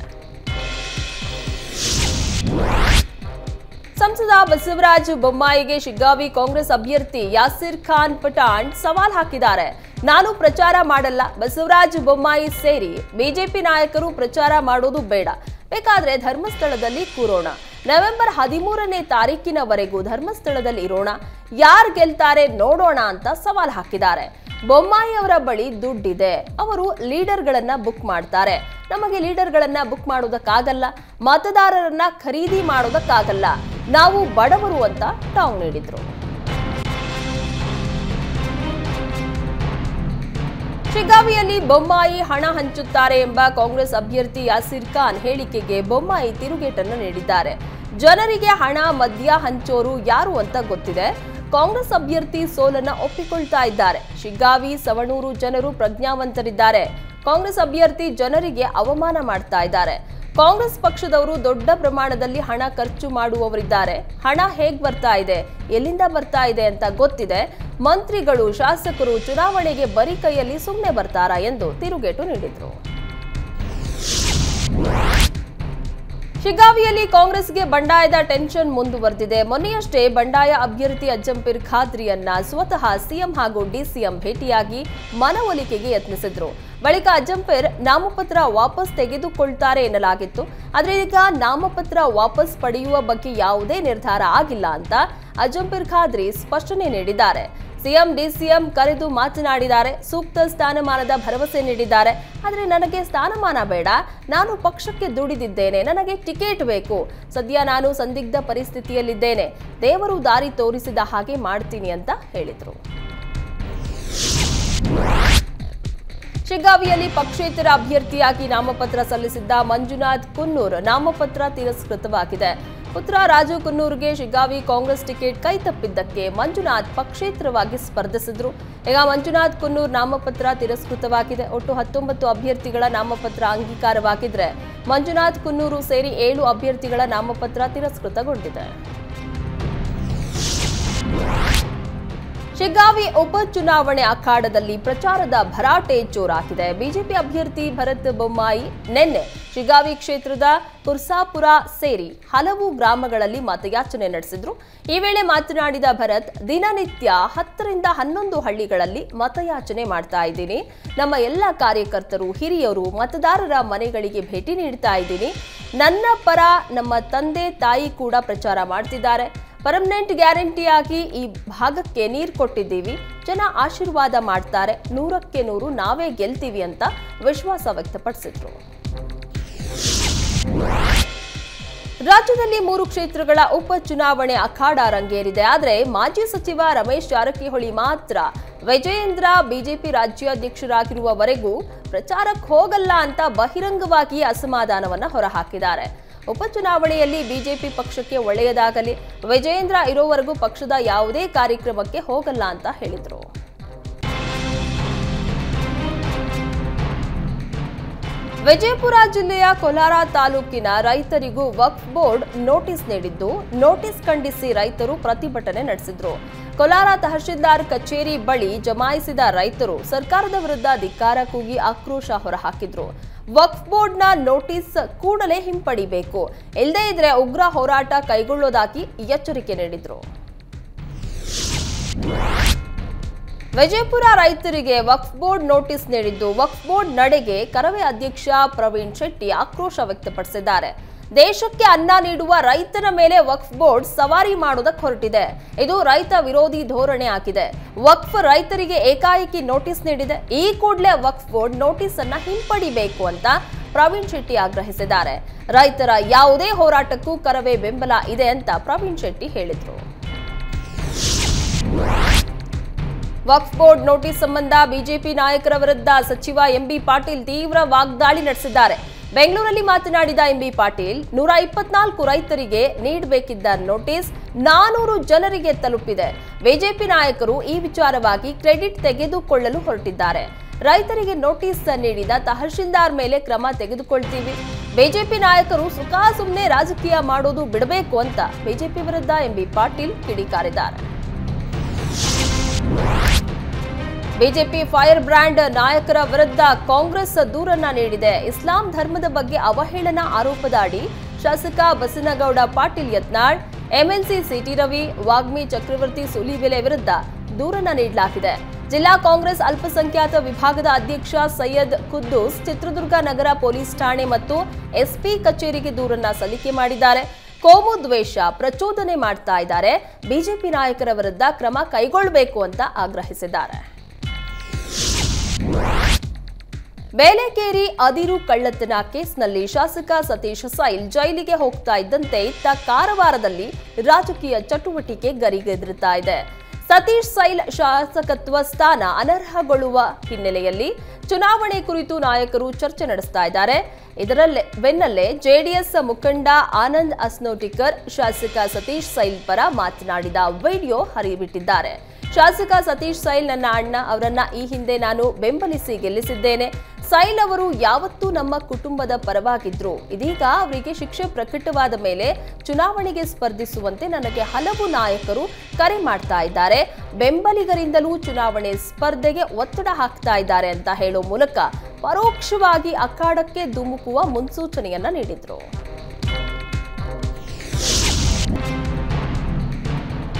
ಸಂಸದ ಬಸವರಾಜ ಬೊಮ್ಮಾಯಿಗೆ ಶಿಗ್ಗಾವಿ ಕಾಂಗ್ರೆಸ್ ಅಭ್ಯರ್ಥಿ ಯಾಸಿರ್ ಖಾನ್ ಪಠಾಣ್ ಸವಾಲ್ ಹಾಕಿದ್ದಾರೆ ನಾನು ಪ್ರಚಾರ ಮಾಡಲ್ಲ ಬಸವರಾಜ ಬೊಮ್ಮಾಯಿ ಸೇರಿ ಬಿಜೆಪಿ ನಾಯಕರು ಪ್ರಚಾರ ಮಾಡೋದು ಬೇಡ ಬೇಕಾದ್ರೆ ಧರ್ಮಸ್ಥಳದಲ್ಲಿ ಕೂರೋಣ ನವೆಂಬರ್ ಹದಿಮೂರನೇ ತಾರೀಕಿನವರೆಗೂ ಧರ್ಮಸ್ಥಳದಲ್ಲಿ ಇರೋಣ ಯಾರ್ ಗೆಲ್ತಾರೆ ನೋಡೋಣ ಅಂತ ಸವಾಲ್ ಹಾಕಿದ್ದಾರೆ ಬೊಮ್ಮಾಯಿ ಅವರ ಬಳಿ ದುಡ್ಡಿದೆ ಅವರು ಲೀಡರ್ಗಳನ್ನ ಬುಕ್ ಮಾಡ್ತಾರೆ ನಮಗೆ ಲೀಡರ್ಗಳನ್ನ ಬುಕ್ ಮಾಡೋದಕ್ಕಾಗಲ್ಲ ಮತದಾರರನ್ನ ಖರೀದಿ ಮಾಡೋದಕ್ಕಾಗಲ್ಲ ನಾವು ಬಡವರು ಅಂತ ಟಾಂಗ್ ನೀಡಿದ್ರು ಶಿಗ್ಗಾವಿಯಲ್ಲಿ ಬೊಮ್ಮಾಯಿ ಹಣ ಹಂಚುತ್ತಾರೆ ಎಂಬ ಕಾಂಗ್ರೆಸ್ ಅಭ್ಯರ್ಥಿ ಯಾಸಿರ್ ಖಾನ್ ಹೇಳಿಕೆಗೆ ಬೊಮ್ಮಾಯಿ ತಿರುಗೇಟನ್ನು ನೀಡಿದ್ದಾರೆ ಜನರಿಗೆ ಹಣ ಮದ್ಯ ಹಂಚೋರು ಯಾರು ಅಂತ ಗೊತ್ತಿದೆ ಕಾಂಗ್ರೆಸ್ ಅಭ್ಯರ್ಥಿ ಸೋಲನ್ನ ಒಪ್ಪಿಕೊಳ್ತಾ ಇದ್ದಾರೆ ಶಿಗ್ಗಾವಿ ಸವಣೂರು ಜನರು ಪ್ರಜ್ಞಾವಂತರಿದ್ದಾರೆ ಕಾಂಗ್ರೆಸ್ ಅಭ್ಯರ್ಥಿ ಜನರಿಗೆ ಅವಮಾನ ಮಾಡ್ತಾ ಇದ್ದಾರೆ ಕಾಂಗ್ರೆಸ್ ಪಕ್ಷದವರು ದೊಡ್ಡ ಪ್ರಮಾಣದಲ್ಲಿ ಹಣ ಖರ್ಚು ಮಾಡುವವರಿದ್ದಾರೆ ಹಣ ಹೇಗ್ ಬರ್ತಾ ಇದೆ ಎಲ್ಲಿಂದ ಬರ್ತಾ ಇದೆ ಅಂತ ಗೊತ್ತಿದೆ ಮಂತ್ರಿಗಳು ಶಾಸಕರು ಚುನಾವಣೆಗೆ ಬರೀ ಕೈಯಲ್ಲಿ ಸುಮ್ಮನೆ ಬರ್ತಾರಾ ಎಂದು ತಿರುಗೇಟು ನೀಡಿದ್ರು ಶಿಗ್ಗಾವಿಯಲ್ಲಿ ಕಾಂಗ್ರೆಸ್ಗೆ ಬಂಡಾಯದ ಟೆನ್ಷನ್ ಮುಂದುವರೆದಿದೆ ಮೊನ್ನೆಯಷ್ಟೇ ಬಂಡಾಯ ಅಭ್ಯರ್ಥಿ ಅಜ್ಜಂಪೀರ್ ಖಾದ್ರಿಯನ್ನ ಸ್ವತಃ ಸಿಎಂ ಹಾಗೂ ಡಿಸಿಎಂ ಭೇಟಿಯಾಗಿ ಮನವೊಲಿಕೆಗೆ ಯತ್ನಿಸಿದ್ರು ಬಳಿಕ ಅಜ್ಜಂಪೀರ್ ನಾಮಪತ್ರ ವಾಪಸ್ ತೆಗೆದುಕೊಳ್ತಾರೆ ಎನ್ನಲಾಗಿತ್ತು ಆದರೆ ಈಗ ನಾಮಪತ್ರ ವಾಪಸ್ ಪಡೆಯುವ ಬಗ್ಗೆ ಯಾವುದೇ ನಿರ್ಧಾರ ಆಗಿಲ್ಲ ಅಂತ ಅಜ್ಜಂಪೀರ್ ಖಾದ್ರಿ ಸ್ಪಷ್ಟನೆ ನೀಡಿದ್ದಾರೆ ಸಿಎಂ ಡಿಸಿಎಂ ಕರೆದು ಮಾತನಾಡಿದ್ದಾರೆ ಸೂಕ್ತ ಸ್ಥಾನಮಾನದ ಭರವಸೆ ನೀಡಿದ್ದಾರೆ ಆದರೆ ನನಗೆ ಸ್ಥಾನಮಾನ ಬೇಡ ನಾನು ಪಕ್ಷಕ್ಕೆ ದುಡಿದಿದ್ದೇನೆ ನನಗೆ ಟಿಕೆಟ್ ಬೇಕು ಸದ್ಯ ನಾನು ಸಂದಿಗ್ಧ ಪರಿಸ್ಥಿತಿಯಲ್ಲಿದ್ದೇನೆ ದೇವರು ದಾರಿ ತೋರಿಸಿದ ಹಾಗೆ ಮಾಡ್ತೀನಿ ಅಂತ ಹೇಳಿದರು ಶಿಗ್ಗಾವಿಯಲ್ಲಿ ಪಕ್ಷೇತರ ಅಭ್ಯರ್ಥಿಯಾಗಿ ನಾಮಪತ್ರ ಸಲ್ಲಿಸಿದ್ದ ಮಂಜುನಾಥ್ ಕುನ್ನೂರ್ ನಾಮಪತ್ರ ತಿರಸ್ಕೃತವಾಗಿದೆ ಪುತ್ರ ರಾಜು ಕುನ್ನೂರ್ಗೆ ಶಿಗ್ಗಾವಿ ಕಾಂಗ್ರೆಸ್ ಟಿಕೆಟ್ ಕೈತಪ್ಪಿದ್ದಕ್ಕೆ ಮಂಜುನಾಥ್ ಪಕ್ಷೇತರವಾಗಿ ಸ್ಪರ್ಧಿಸಿದ್ರು ಈಗ ಮಂಜುನಾಥ್ ಕುನ್ನೂರ್ ನಾಮಪತ್ರ ತಿರಸ್ಕೃತವಾಗಿದೆ ಒಟ್ಟು ಹತ್ತೊಂಬತ್ತು ಅಭ್ಯರ್ಥಿಗಳ ನಾಮಪತ್ರ ಅಂಗೀಕಾರವಾಗಿದ್ರೆ ಮಂಜುನಾಥ್ ಕುನ್ನೂರು ಸೇರಿ ಏಳು ಅಭ್ಯರ್ಥಿಗಳ ನಾಮಪತ್ರ ತಿರಸ್ಕೃತಗೊಂಡಿದೆ ಶಿಗ್ಗಾವಿ ಉಪಚುನಾವಣೆ ಅಖಾಡದಲ್ಲಿ ಪ್ರಚಾರದ ಭರಾಟೆ ಜೋರಾಗಿದೆ ಬಿಜೆಪಿ ಅಭ್ಯರ್ಥಿ ಭರತ್ ಬೊಮ್ಮಾಯಿ ನಿನ್ನೆ ಶಿಗ್ಗಾವಿ ಕ್ಷೇತ್ರದ ಕುರ್ಸಾಪುರ ಸೇರಿ ಹಲವು ಗ್ರಾಮಗಳಲ್ಲಿ ಮತಯಾಚನೆ ನಡೆಸಿದ್ರು ಈ ವೇಳೆ ಮಾತನಾಡಿದ ಭರತ್ ದಿನನಿತ್ಯ ಹತ್ತರಿಂದ ಹನ್ನೊಂದು ಹಳ್ಳಿಗಳಲ್ಲಿ ಮತಯಾಚನೆ ಮಾಡ್ತಾ ಇದ್ದೀನಿ ನಮ್ಮ ಎಲ್ಲ ಕಾರ್ಯಕರ್ತರು ಹಿರಿಯರು ಮತದಾರರ ಮನೆಗಳಿಗೆ ಭೇಟಿ ನೀಡ್ತಾ ಇದ್ದೀನಿ ನನ್ನ ಪರ ನಮ್ಮ ತಂದೆ ತಾಯಿ ಕೂಡ ಪ್ರಚಾರ ಮಾಡ್ತಿದ್ದಾರೆ ಪರ್ಮನೆಂಟ್ ಗ್ಯಾರಂಟಿಯಾಗಿ ಈ ಭಾಗಕ್ಕೆ ನೀರು ಕೊಟ್ಟಿದ್ದೀವಿ ಜನ ಆಶೀರ್ವಾದ ಮಾಡ್ತಾರೆ ನೂರಕ್ಕೆ ನೂರು ನಾವೇ ಗೆಲ್ತೀವಿ ಅಂತ ವಿಶ್ವಾಸ ವ್ಯಕ್ತಪಡಿಸಿದ್ರು ರಾಜ್ಯದಲ್ಲಿ ಮೂರು ಕ್ಷೇತ್ರಗಳ ಉಪಚುನಾವಣೆ ಅಖಾಡ ರಂಗೇರಿದೆ ಆದರೆ ಮಾಜಿ ಸಚಿವ ರಮೇಶ್ ಜಾರಕಿಹೊಳಿ ಮಾತ್ರ ವಿಜಯೇಂದ್ರ ಬಿಜೆಪಿ ರಾಜ್ಯಾಧ್ಯಕ್ಷರಾಗಿರುವವರೆಗೂ ಪ್ರಚಾರಕ್ಕೆ ಹೋಗಲ್ಲ ಅಂತ ಬಹಿರಂಗವಾಗಿ ಅಸಮಾಧಾನವನ್ನ ಹೊರಹಾಕಿದ್ದಾರೆ ಉಪಚುನಾವಣೆಯಲ್ಲಿ ಬಿಜೆಪಿ ಪಕ್ಷಕ್ಕೆ ಒಳ್ಳೆಯದಾಗಲಿ ವಿಜಯೇಂದ್ರ ಇರೋವರೆಗೂ ಪಕ್ಷದ ಯಾವುದೇ ಕಾರ್ಯಕ್ರಮಕ್ಕೆ ಹೋಗಲ್ಲ ಅಂತ ಹೇಳಿದರು ವಿಜಯಪುರ ಜಿಲ್ಲೆಯ ಕೋಲಾರ ತಾಲೂಕಿನ ರೈತರಿಗೂ ವಕ್ಫ್ ಬೋರ್ಡ್ ನೋಟಿಸ್ ನೀಡಿದ್ದು ನೋಟಿಸ್ ಖಂಡಿಸಿ ರೈತರು ಪ್ರತಿಭಟನೆ ನಡೆಸಿದ್ರು ಕೋಲಾರ ತಹಶೀಲ್ದಾರ್ ಕಚೇರಿ ಬಳಿ ಜಮಾಯಿಸಿದ ರೈತರು ಸರ್ಕಾರದ ವಿರುದ್ಧ ಧಿಕ್ಕಾರ ಕೂಗಿ ಆಕ್ರೋಶ ಹೊರಹಾಕಿದ್ರು ವಕ್ಫ್ ಬೋರ್ಡ್ನ ನೋಟಿಸ್ ಕೂಡಲೇ ಹಿಂಪಡಿಬೇಕು ಇಲ್ಲದೇ ಇದ್ರೆ ಉಗ್ರ ಹೋರಾಟ ಕೈಗೊಳ್ಳೋದಾಗಿ ಎಚ್ಚರಿಕೆ ನೀಡಿದ್ರು ವಿಜಯಪುರ ರೈತರಿಗೆ ವಕ್ಫ್ ಬೋರ್ಡ್ ನೋಟಿಸ್ ನೀಡಿದ್ದು ವಕ್ಫ್ ಬೋರ್ಡ್ ನಡೆಗೆ ಕರವೇ ಅಧ್ಯಕ್ಷ ಪ್ರವೀಣ್ ಶೆಟ್ಟಿ ಆಕ್ರೋಶ ವ್ಯಕ್ತಪಡಿಸಿದ್ದಾರೆ ದೇಶಕ್ಕೆ ಅನ್ನ ನೀಡುವ ರೈತನ ಮೇಲೆ ವಕ್ಫ್ ಬೋರ್ಡ್ ಸವಾರಿ ಮಾಡೋದಕ್ಕೆ ಹೊರಟಿದೆ ಇದು ರೈತ ವಿರೋಧಿ ಧೋರಣೆ ಆಗಿದೆ ವಕ್ಫ್ ರೈತರಿಗೆ ಏಕಾಏಕಿ ನೋಟಿಸ್ ನೀಡಿದೆ ಈ ಕೂಡಲೇ ವಕ್ಫ್ ಬೋರ್ಡ್ ನೋಟಿಸ್ ಅನ್ನ ಹಿಂಪಡಿಬೇಕು ಅಂತ ಪ್ರವೀಣ್ ಶೆಟ್ಟಿ ಆಗ್ರಹಿಸಿದ್ದಾರೆ ರೈತರ ಯಾವುದೇ ಹೋರಾಟಕ್ಕೂ ಕರವೇ ಬೆಂಬಲ ಇದೆ ಅಂತ ಪ್ರವೀಣ್ ಶೆಟ್ಟಿ ಹೇಳಿದರು ವಕ್ಫ್ ಬೋರ್ಡ್ ನೋಟಿಸ್ ಸಂಬಂಧ ಬಿಜೆಪಿ ನಾಯಕರ ವಿರುದ್ಧ ಸಚಿವ ಎಂಬಿ ಪಾಟೀಲ್ ತೀವ್ರ ವಾಗ್ದಾಳಿ ನಡೆಸಿದ್ದಾರೆ ಬೆಂಗಳೂರಲ್ಲಿ ಮಾತನಾಡಿದ ಎಂಬಿ ಪಾಟೀಲ್ ನೂರ ಇಪ್ಪತ್ನಾಲ್ಕು ರೈತರಿಗೆ ನೀಡಬೇಕಿದ್ದ ನೋಟಿಸ್ ನಾನೂರು ಜನರಿಗೆ ತಲುಪಿದೆ ಬಿಜೆಪಿ ನಾಯಕರು ಈ ವಿಚಾರವಾಗಿ ಕ್ರೆಡಿಟ್ ತೆಗೆದುಕೊಳ್ಳಲು ಹೊರಟಿದ್ದಾರೆ ರೈತರಿಗೆ ನೋಟಿಸ್ ನೀಡಿದ ತಹಶೀಲ್ದಾರ್ ಮೇಲೆ ಕ್ರಮ ತೆಗೆದುಕೊಳ್ತೀವಿ ಬಿಜೆಪಿ ನಾಯಕರು ಸುಖ ಸುಮ್ಮನೆ ರಾಜಕೀಯ ಮಾಡೋದು ಬಿಡಬೇಕು ಅಂತ ಬಿಜೆಪಿ ವಿರುದ್ಧ ಎಂಬಿ ಪಾಟೀಲ್ ಕಿಡಿಕಾರಿದ್ದಾರೆ ಬಿಜೆಪಿ ಫೈರ್ ಬ್ರ್ಯಾಂಡ್ ನಾಯಕರ ವಿರುದ್ಧ ಕಾಂಗ್ರೆಸ್ ದೂರನ್ನ ನೀಡಿದೆ ಇಸ್ಲಾಂ ಧರ್ಮದ ಬಗ್ಗೆ ಅವಹೇಳನ ಆರೋಪದ ಅಡಿ ಶಾಸಕ ಬಸನಗೌಡ ಪಾಟೀಲ್ ಯತ್ನಾಳ್ ಎಂಎಲ್ಸಿ ಸಿಟಿ ರವಿ ವಾಗ್ಮಿ ಚಕ್ರವರ್ತಿ ಸುಲಿಬೆಲೆ ವಿರುದ್ಧ ದೂರನ್ನ ನೀಡಲಾಗಿದೆ ಜಿಲ್ಲಾ ಕಾಂಗ್ರೆಸ್ ಅಲ್ಪಸಂಖ್ಯಾತ ವಿಭಾಗದ ಅಧ್ಯಕ್ಷ ಸೈಯದ್ ಖುದ್ದೂಸ್ ಚಿತ್ರದುರ್ಗ ನಗರ ಪೊಲೀಸ್ ಠಾಣೆ ಮತ್ತು ಎಸ್ಪಿ ಕಚೇರಿಗೆ ದೂರನ್ನ ಸಲ್ಲಿಕೆ ಮಾಡಿದ್ದಾರೆ ಕೋಮು ದ್ವೇಷ ಪ್ರಚೋದನೆ ಮಾಡ್ತಾ ಇದ್ದಾರೆ ಬಿಜೆಪಿ ನಾಯಕರ ವಿರುದ್ಧ ಕ್ರಮ ಕೈಗೊಳ್ಳಬೇಕು ಅಂತ ಆಗ್ರಹಿಸಿದ್ದಾರೆ ಬೇಲೆಕೇರಿ ಅದಿರು ಕಳ್ಳತನ ಕೇಸ್ನಲ್ಲಿ ಶಾಸಕ ಸತೀಶ್ ಸೈಲ್ ಜೈಲಿಗೆ ಹೋಗ್ತಾ ಇದ್ದಂತೆ ಇತ್ತ ಕಾರವಾರದಲ್ಲಿ ರಾಜಕೀಯ ಚಟುವಟಿಕೆ ಗರಿಗೆದರುತ್ತಾ ಇದೆ ಸತೀಶ್ ಸೈಲ್ ಶಾಸಕತ್ವ ಸ್ಥಾನ ಅನರ್ಹಗೊಳ್ಳುವ ಹಿನ್ನೆಲೆಯಲ್ಲಿ ಚುನಾವಣೆ ಕುರಿತು ನಾಯಕರು ಚರ್ಚೆ ನಡೆಸ್ತಾ ಇದ್ದಾರೆ ಇದರಲ್ಲೇ ಬೆನ್ನಲ್ಲೇ ಜೆಡಿಎಸ್ ಮುಖಂಡ ಆನಂದ್ ಅಸ್ನೋಟಿಕರ್ ಶಾಸಕ ಸತೀಶ್ ಸೈಲ್ ಪರ ಮಾತನಾಡಿದ ವಿಡಿಯೋ ಹರಿಬಿಟ್ಟಿದ್ದಾರೆ ಶಾಸಕ ಸತೀಶ್ ಸೈಲ್ ನನ್ನ ಅಣ್ಣ ಅವರನ್ನ ಈ ಹಿಂದೆ ನಾನು ಬೆಂಬಲಿಸಿ ಗೆಲ್ಲಿಸಿದ್ದೇನೆ ಸೈಲ್ ಅವರು ಯಾವತ್ತೂ ನಮ್ಮ ಕುಟುಂಬದ ಪರವಾಗಿದ್ರು ಇದೀಗ ಅವರಿಗೆ ಶಿಕ್ಷೆ ಪ್ರಕಟವಾದ ಮೇಲೆ ಚುನಾವಣೆಗೆ ಸ್ಪರ್ಧಿಸುವಂತೆ ನನಗೆ ಹಲವು ನಾಯಕರು ಕರೆ ಮಾಡ್ತಾ ಇದ್ದಾರೆ ಬೆಂಬಲಿಗರಿಂದಲೂ ಚುನಾವಣೆ ಸ್ಪರ್ಧೆಗೆ ಒತ್ತಡ ಹಾಕ್ತಾ ಇದ್ದಾರೆ ಅಂತ ಹೇಳೋ ಮೂಲಕ ಪರೋಕ್ಷವಾಗಿ ಅಖಾಡಕ್ಕೆ ಧುಮುಕುವ ಮುನ್ಸೂಚನೆಯನ್ನ ನೀಡಿದ್ರು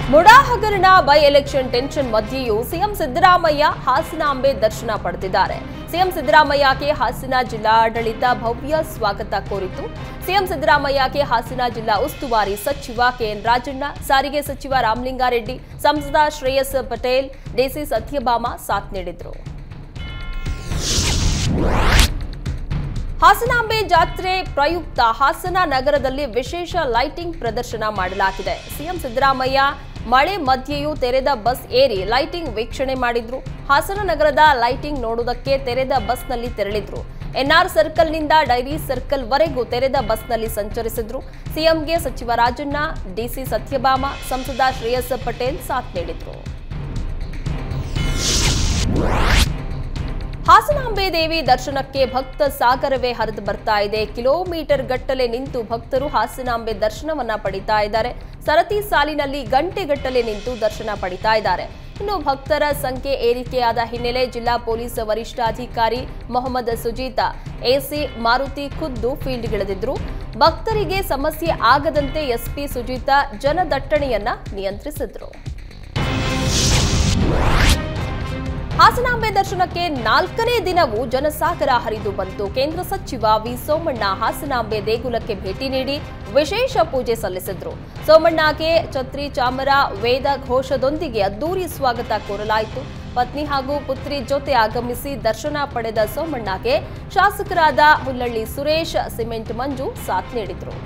ಮುಡಾ ಹಗರಣ ಬೈ ಎಲೆಕ್ಷನ್ ಟೆನ್ಷನ್ ಮಧ್ಯೆಯೂ ಸಿಎಂ ಸಿದ್ದರಾಮಯ್ಯ ಹಾಸನಾಂಬೆ ದರ್ಶನ ಪಡೆದಿದ್ದಾರೆ ಸಿಎಂ ಸಿದ್ದರಾಮಯ್ಯಗೆ ಹಾಸನ ಜಿಲ್ಲಾಡಳಿತ ಭವ್ಯ ಸ್ವಾಗತ ಕೋರಿತು ಸಿಎಂ ಸಿದ್ದರಾಮಯ್ಯಗೆ ಹಾಸನ ಜಿಲ್ಲಾ ಉಸ್ತುವಾರಿ ಸಚಿವ ಕೆಎನ್ ರಾಜಣ್ಣ ಸಾರಿಗೆ ಸಚಿವ ರಾಮಲಿಂಗಾರೆಡ್ಡಿ ಸಂಸದ ಶ್ರೇಯಸ್ ಪಟೇಲ್ ಡಿಸಿ ಸತ್ಯಭಾಮ ಸಾಥ್ ನೀಡಿದ್ರು ಹಾಸನಾಂಬೆ ಜಾತ್ರೆ ಪ್ರಯುಕ್ತ ಹಾಸನ ನಗರದಲ್ಲಿ ವಿಶೇಷ ಲೈಟಿಂಗ್ ಪ್ರದರ್ಶನ ಮಾಡಲಾಗಿದೆ ಸಿಎಂ ಸಿದ್ದರಾಮಯ್ಯ ಮಳೆ ಮಧ್ಯೆಯೂ ತೆರೆದ ಬಸ್ ಏರಿ ಲೈಟಿಂಗ್ ವೀಕ್ಷಣೆ ಮಾಡಿದ್ರು ಹಾಸನ ನಗರದ ಲೈಟಿಂಗ್ ನೋಡುವುದಕ್ಕೆ ತೆರೆದ ಬಸ್ನಲ್ಲಿ ತೆರಳಿದ್ರು ಎನ್ಆರ್ ಸರ್ಕಲ್ನಿಂದ ಡೈರಿ ಸರ್ಕಲ್ ವರೆಗೂ ತೆರೆದ ಬಸ್ನಲ್ಲಿ ಸಂಚರಿಸಿದ್ರು ಸಿಎಂಗೆ ಸಚಿವ ರಾಜಣ್ಣ ಡಿಸಿ ಸತ್ಯಭಾಮ ಸಂಸದ ಶ್ರೇಯಸ್ ಪಟೇಲ್ ಸಾಥ್ ನೀಡಿದ್ರು ಹಾಸನಾಂಬೆ ದೇವಿ ದರ್ಶನಕ್ಕೆ ಭಕ್ತ ಸಾಗರವೇ ಹರಿದು ಬರ್ತಾ ಇದೆ ಕಿಲೋಮೀಟರ್ ಗಟ್ಟಲೆ ನಿಂತು ಭಕ್ತರು ಹಾಸನಾಂಬೆ ದರ್ಶನವನ್ನ ಪಡಿತಾ ಇದ್ದಾರೆ ಸರತಿ ಸಾಲಿನಲ್ಲಿ ಗಂಟೆಗಟ್ಟಲೆ ನಿಂತು ದರ್ಶನ ಪಡಿತಾ ಇದ್ದಾರೆ ಇನ್ನು ಭಕ್ತರ ಸಂಖ್ಯೆ ಏರಿಕೆಯಾದ ಹಿನ್ನೆಲೆ ಜಿಲ್ಲಾ ಪೊಲೀಸ್ ವರಿಷ್ಠಾಧಿಕಾರಿ ಮೊಹಮ್ಮದ್ ಸುಜೀತಾ ಎಸಿ ಮಾರುತಿ ಖುದ್ದು ಫೀಲ್ಡ್ಗಿಳಿದಿದ್ರು ಭಕ್ತರಿಗೆ ಸಮಸ್ಯೆ ಆಗದಂತೆ ಎಸ್ಪಿ ಸುಜೀತಾ ಜನದಟ್ಟಣೆಯನ್ನ ನಿಯಂತ್ರಿಸಿದ್ರು ಹಾಸನಾಂಬೆ ದರ್ಶನಕ್ಕೆ ನಾಲ್ಕನೇ ದಿನವೂ ಜನಸಾಗರ ಹರಿದು ಬಂತು ಕೇಂದ್ರ ಸಚಿವ ವಿ ಸೋಮಣ್ಣ ಹಾಸನಾಂಬೆ ದೇಗುಲಕ್ಕೆ ಭೇಟಿ ನೀಡಿ ವಿಶೇಷ ಪೂಜೆ ಸಲ್ಲಿಸಿದ್ರು ಸೋಮಣ್ಣಗೆ ಛತ್ರಿ ಚಾಮರ ವೇದ ಘೋಷದೊಂದಿಗೆ ಅದ್ದೂರಿ ಸ್ವಾಗತ ಕೋರಲಾಯಿತು ಪತ್ನಿ ಹಾಗೂ ಪುತ್ರಿ ಜೊತೆ ಆಗಮಿಸಿ ದರ್ಶನ ಪಡೆದ ಸೋಮಣ್ಣಗೆ ಶಾಸಕರಾದ ಹುಲ್ಲಳ್ಳಿ ಸುರೇಶ್ ಸಿಮೆಂಟ್ ಮಂಜು ಸಾಥ್ ನೀಡಿದ್ರು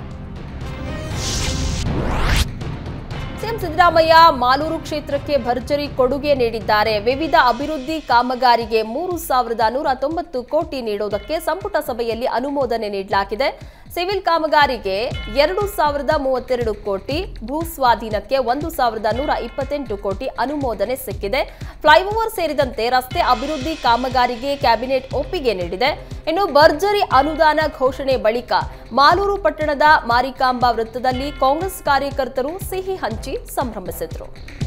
ಸಿಎಂ ಸಿದ್ದರಾಮಯ್ಯ ಮಾಲೂರು ಕ್ಷೇತ್ರಕ್ಕೆ ಭರ್ಜರಿ ಕೊಡುಗೆ ನೀಡಿದ್ದಾರೆ ವಿವಿಧ ಅಭಿವೃದ್ಧಿ ಕಾಮಗಾರಿಗೆ ಮೂರು ಸಾವಿರದ ನೂರ ತೊಂಬತ್ತು ಕೋಟಿ ನೀಡುವುದಕ್ಕೆ ಸಂಪುಟ ಸಭೆಯಲ್ಲಿ ಅನುಮೋದನೆ ನೀಡಲಾಗಿದೆ ಸಿವಿಲ್ ಕಾಮಗಾರಿಗೆ ಎರಡು ಸಾವಿರದ ಮೂವತ್ತೆರಡು ಕೋಟಿ ಭೂ ಸ್ವಾಧೀನಕ್ಕೆ ಒಂದು ಸಾವಿರದ ನೂರ ಇಪ್ಪತ್ತೆಂಟು ಕೋಟಿ ಅನುಮೋದನೆ ಸಿಕ್ಕಿದೆ ಫ್ಲೈಓವರ್ ಸೇರಿದಂತೆ ರಸ್ತೆ ಅಭಿವೃದ್ಧಿ ಕಾಮಗಾರಿಗೆ ಕ್ಯಾಬಿನೆಟ್ ಒಪ್ಪಿಗೆ ನೀಡಿದೆ ಇನ್ನು ಭರ್ಜರಿ ಅನುದಾನ ಘೋಷಣೆ ಬಳಿಕ ಮಾಲೂರು ಪಟ್ಟಣದ ಮಾರಿಕಾಂಬಾ ವೃತ್ತದಲ್ಲಿ ಕಾಂಗ್ರೆಸ್ ಕಾರ್ಯಕರ್ತರು ಸಿಹಿ ಹಂಚಿ ಸಂಭ್ರಮಿಸಿದ್ರು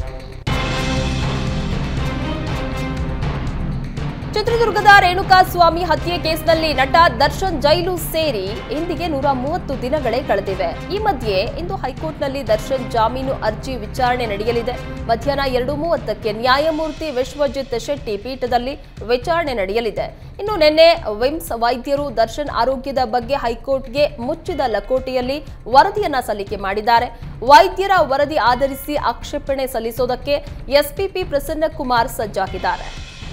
ಚಿತ್ರದುರ್ಗದ ರೇಣುಕಾಸ್ವಾಮಿ ಹತ್ಯೆ ಕೇಸ್ನಲ್ಲಿ ನಟ ದರ್ಶನ್ ಜೈಲು ಸೇರಿ ಇಂದಿಗೆ ನೂರ ಮೂವತ್ತು ದಿನಗಳೇ ಕಳೆದಿವೆ ಈ ಮಧ್ಯೆ ಇಂದು ಹೈಕೋರ್ಟ್ನಲ್ಲಿ ದರ್ಶನ್ ಜಾಮೀನು ಅರ್ಜಿ ವಿಚಾರಣೆ ನಡೆಯಲಿದೆ ಮಧ್ಯಾಹ್ನ ಎರಡು ಮೂವತ್ತಕ್ಕೆ ನ್ಯಾಯಮೂರ್ತಿ ವಿಶ್ವಜಿತ್ ಶೆಟ್ಟಿ ಪೀಠದಲ್ಲಿ ವಿಚಾರಣೆ ನಡೆಯಲಿದೆ ಇನ್ನು ನಿನ್ನೆ ವಿಮ್ಸ್ ವೈದ್ಯರು ದರ್ಶನ್ ಆರೋಗ್ಯದ ಬಗ್ಗೆ ಹೈಕೋರ್ಟ್ಗೆ ಮುಚ್ಚಿದ ಲಕೋಟೆಯಲ್ಲಿ ವರದಿಯನ್ನ ಸಲ್ಲಿಕೆ ಮಾಡಿದ್ದಾರೆ ವೈದ್ಯರ ವರದಿ ಆಧರಿಸಿ ಆಕ್ಷೇಪಣೆ ಸಲ್ಲಿಸೋದಕ್ಕೆ ಎಸ್ಪಿಪಿ ಪ್ರಸನ್ನಕುಮಾರ್ ಸಜ್ಜಾಗಿದ್ದಾರೆ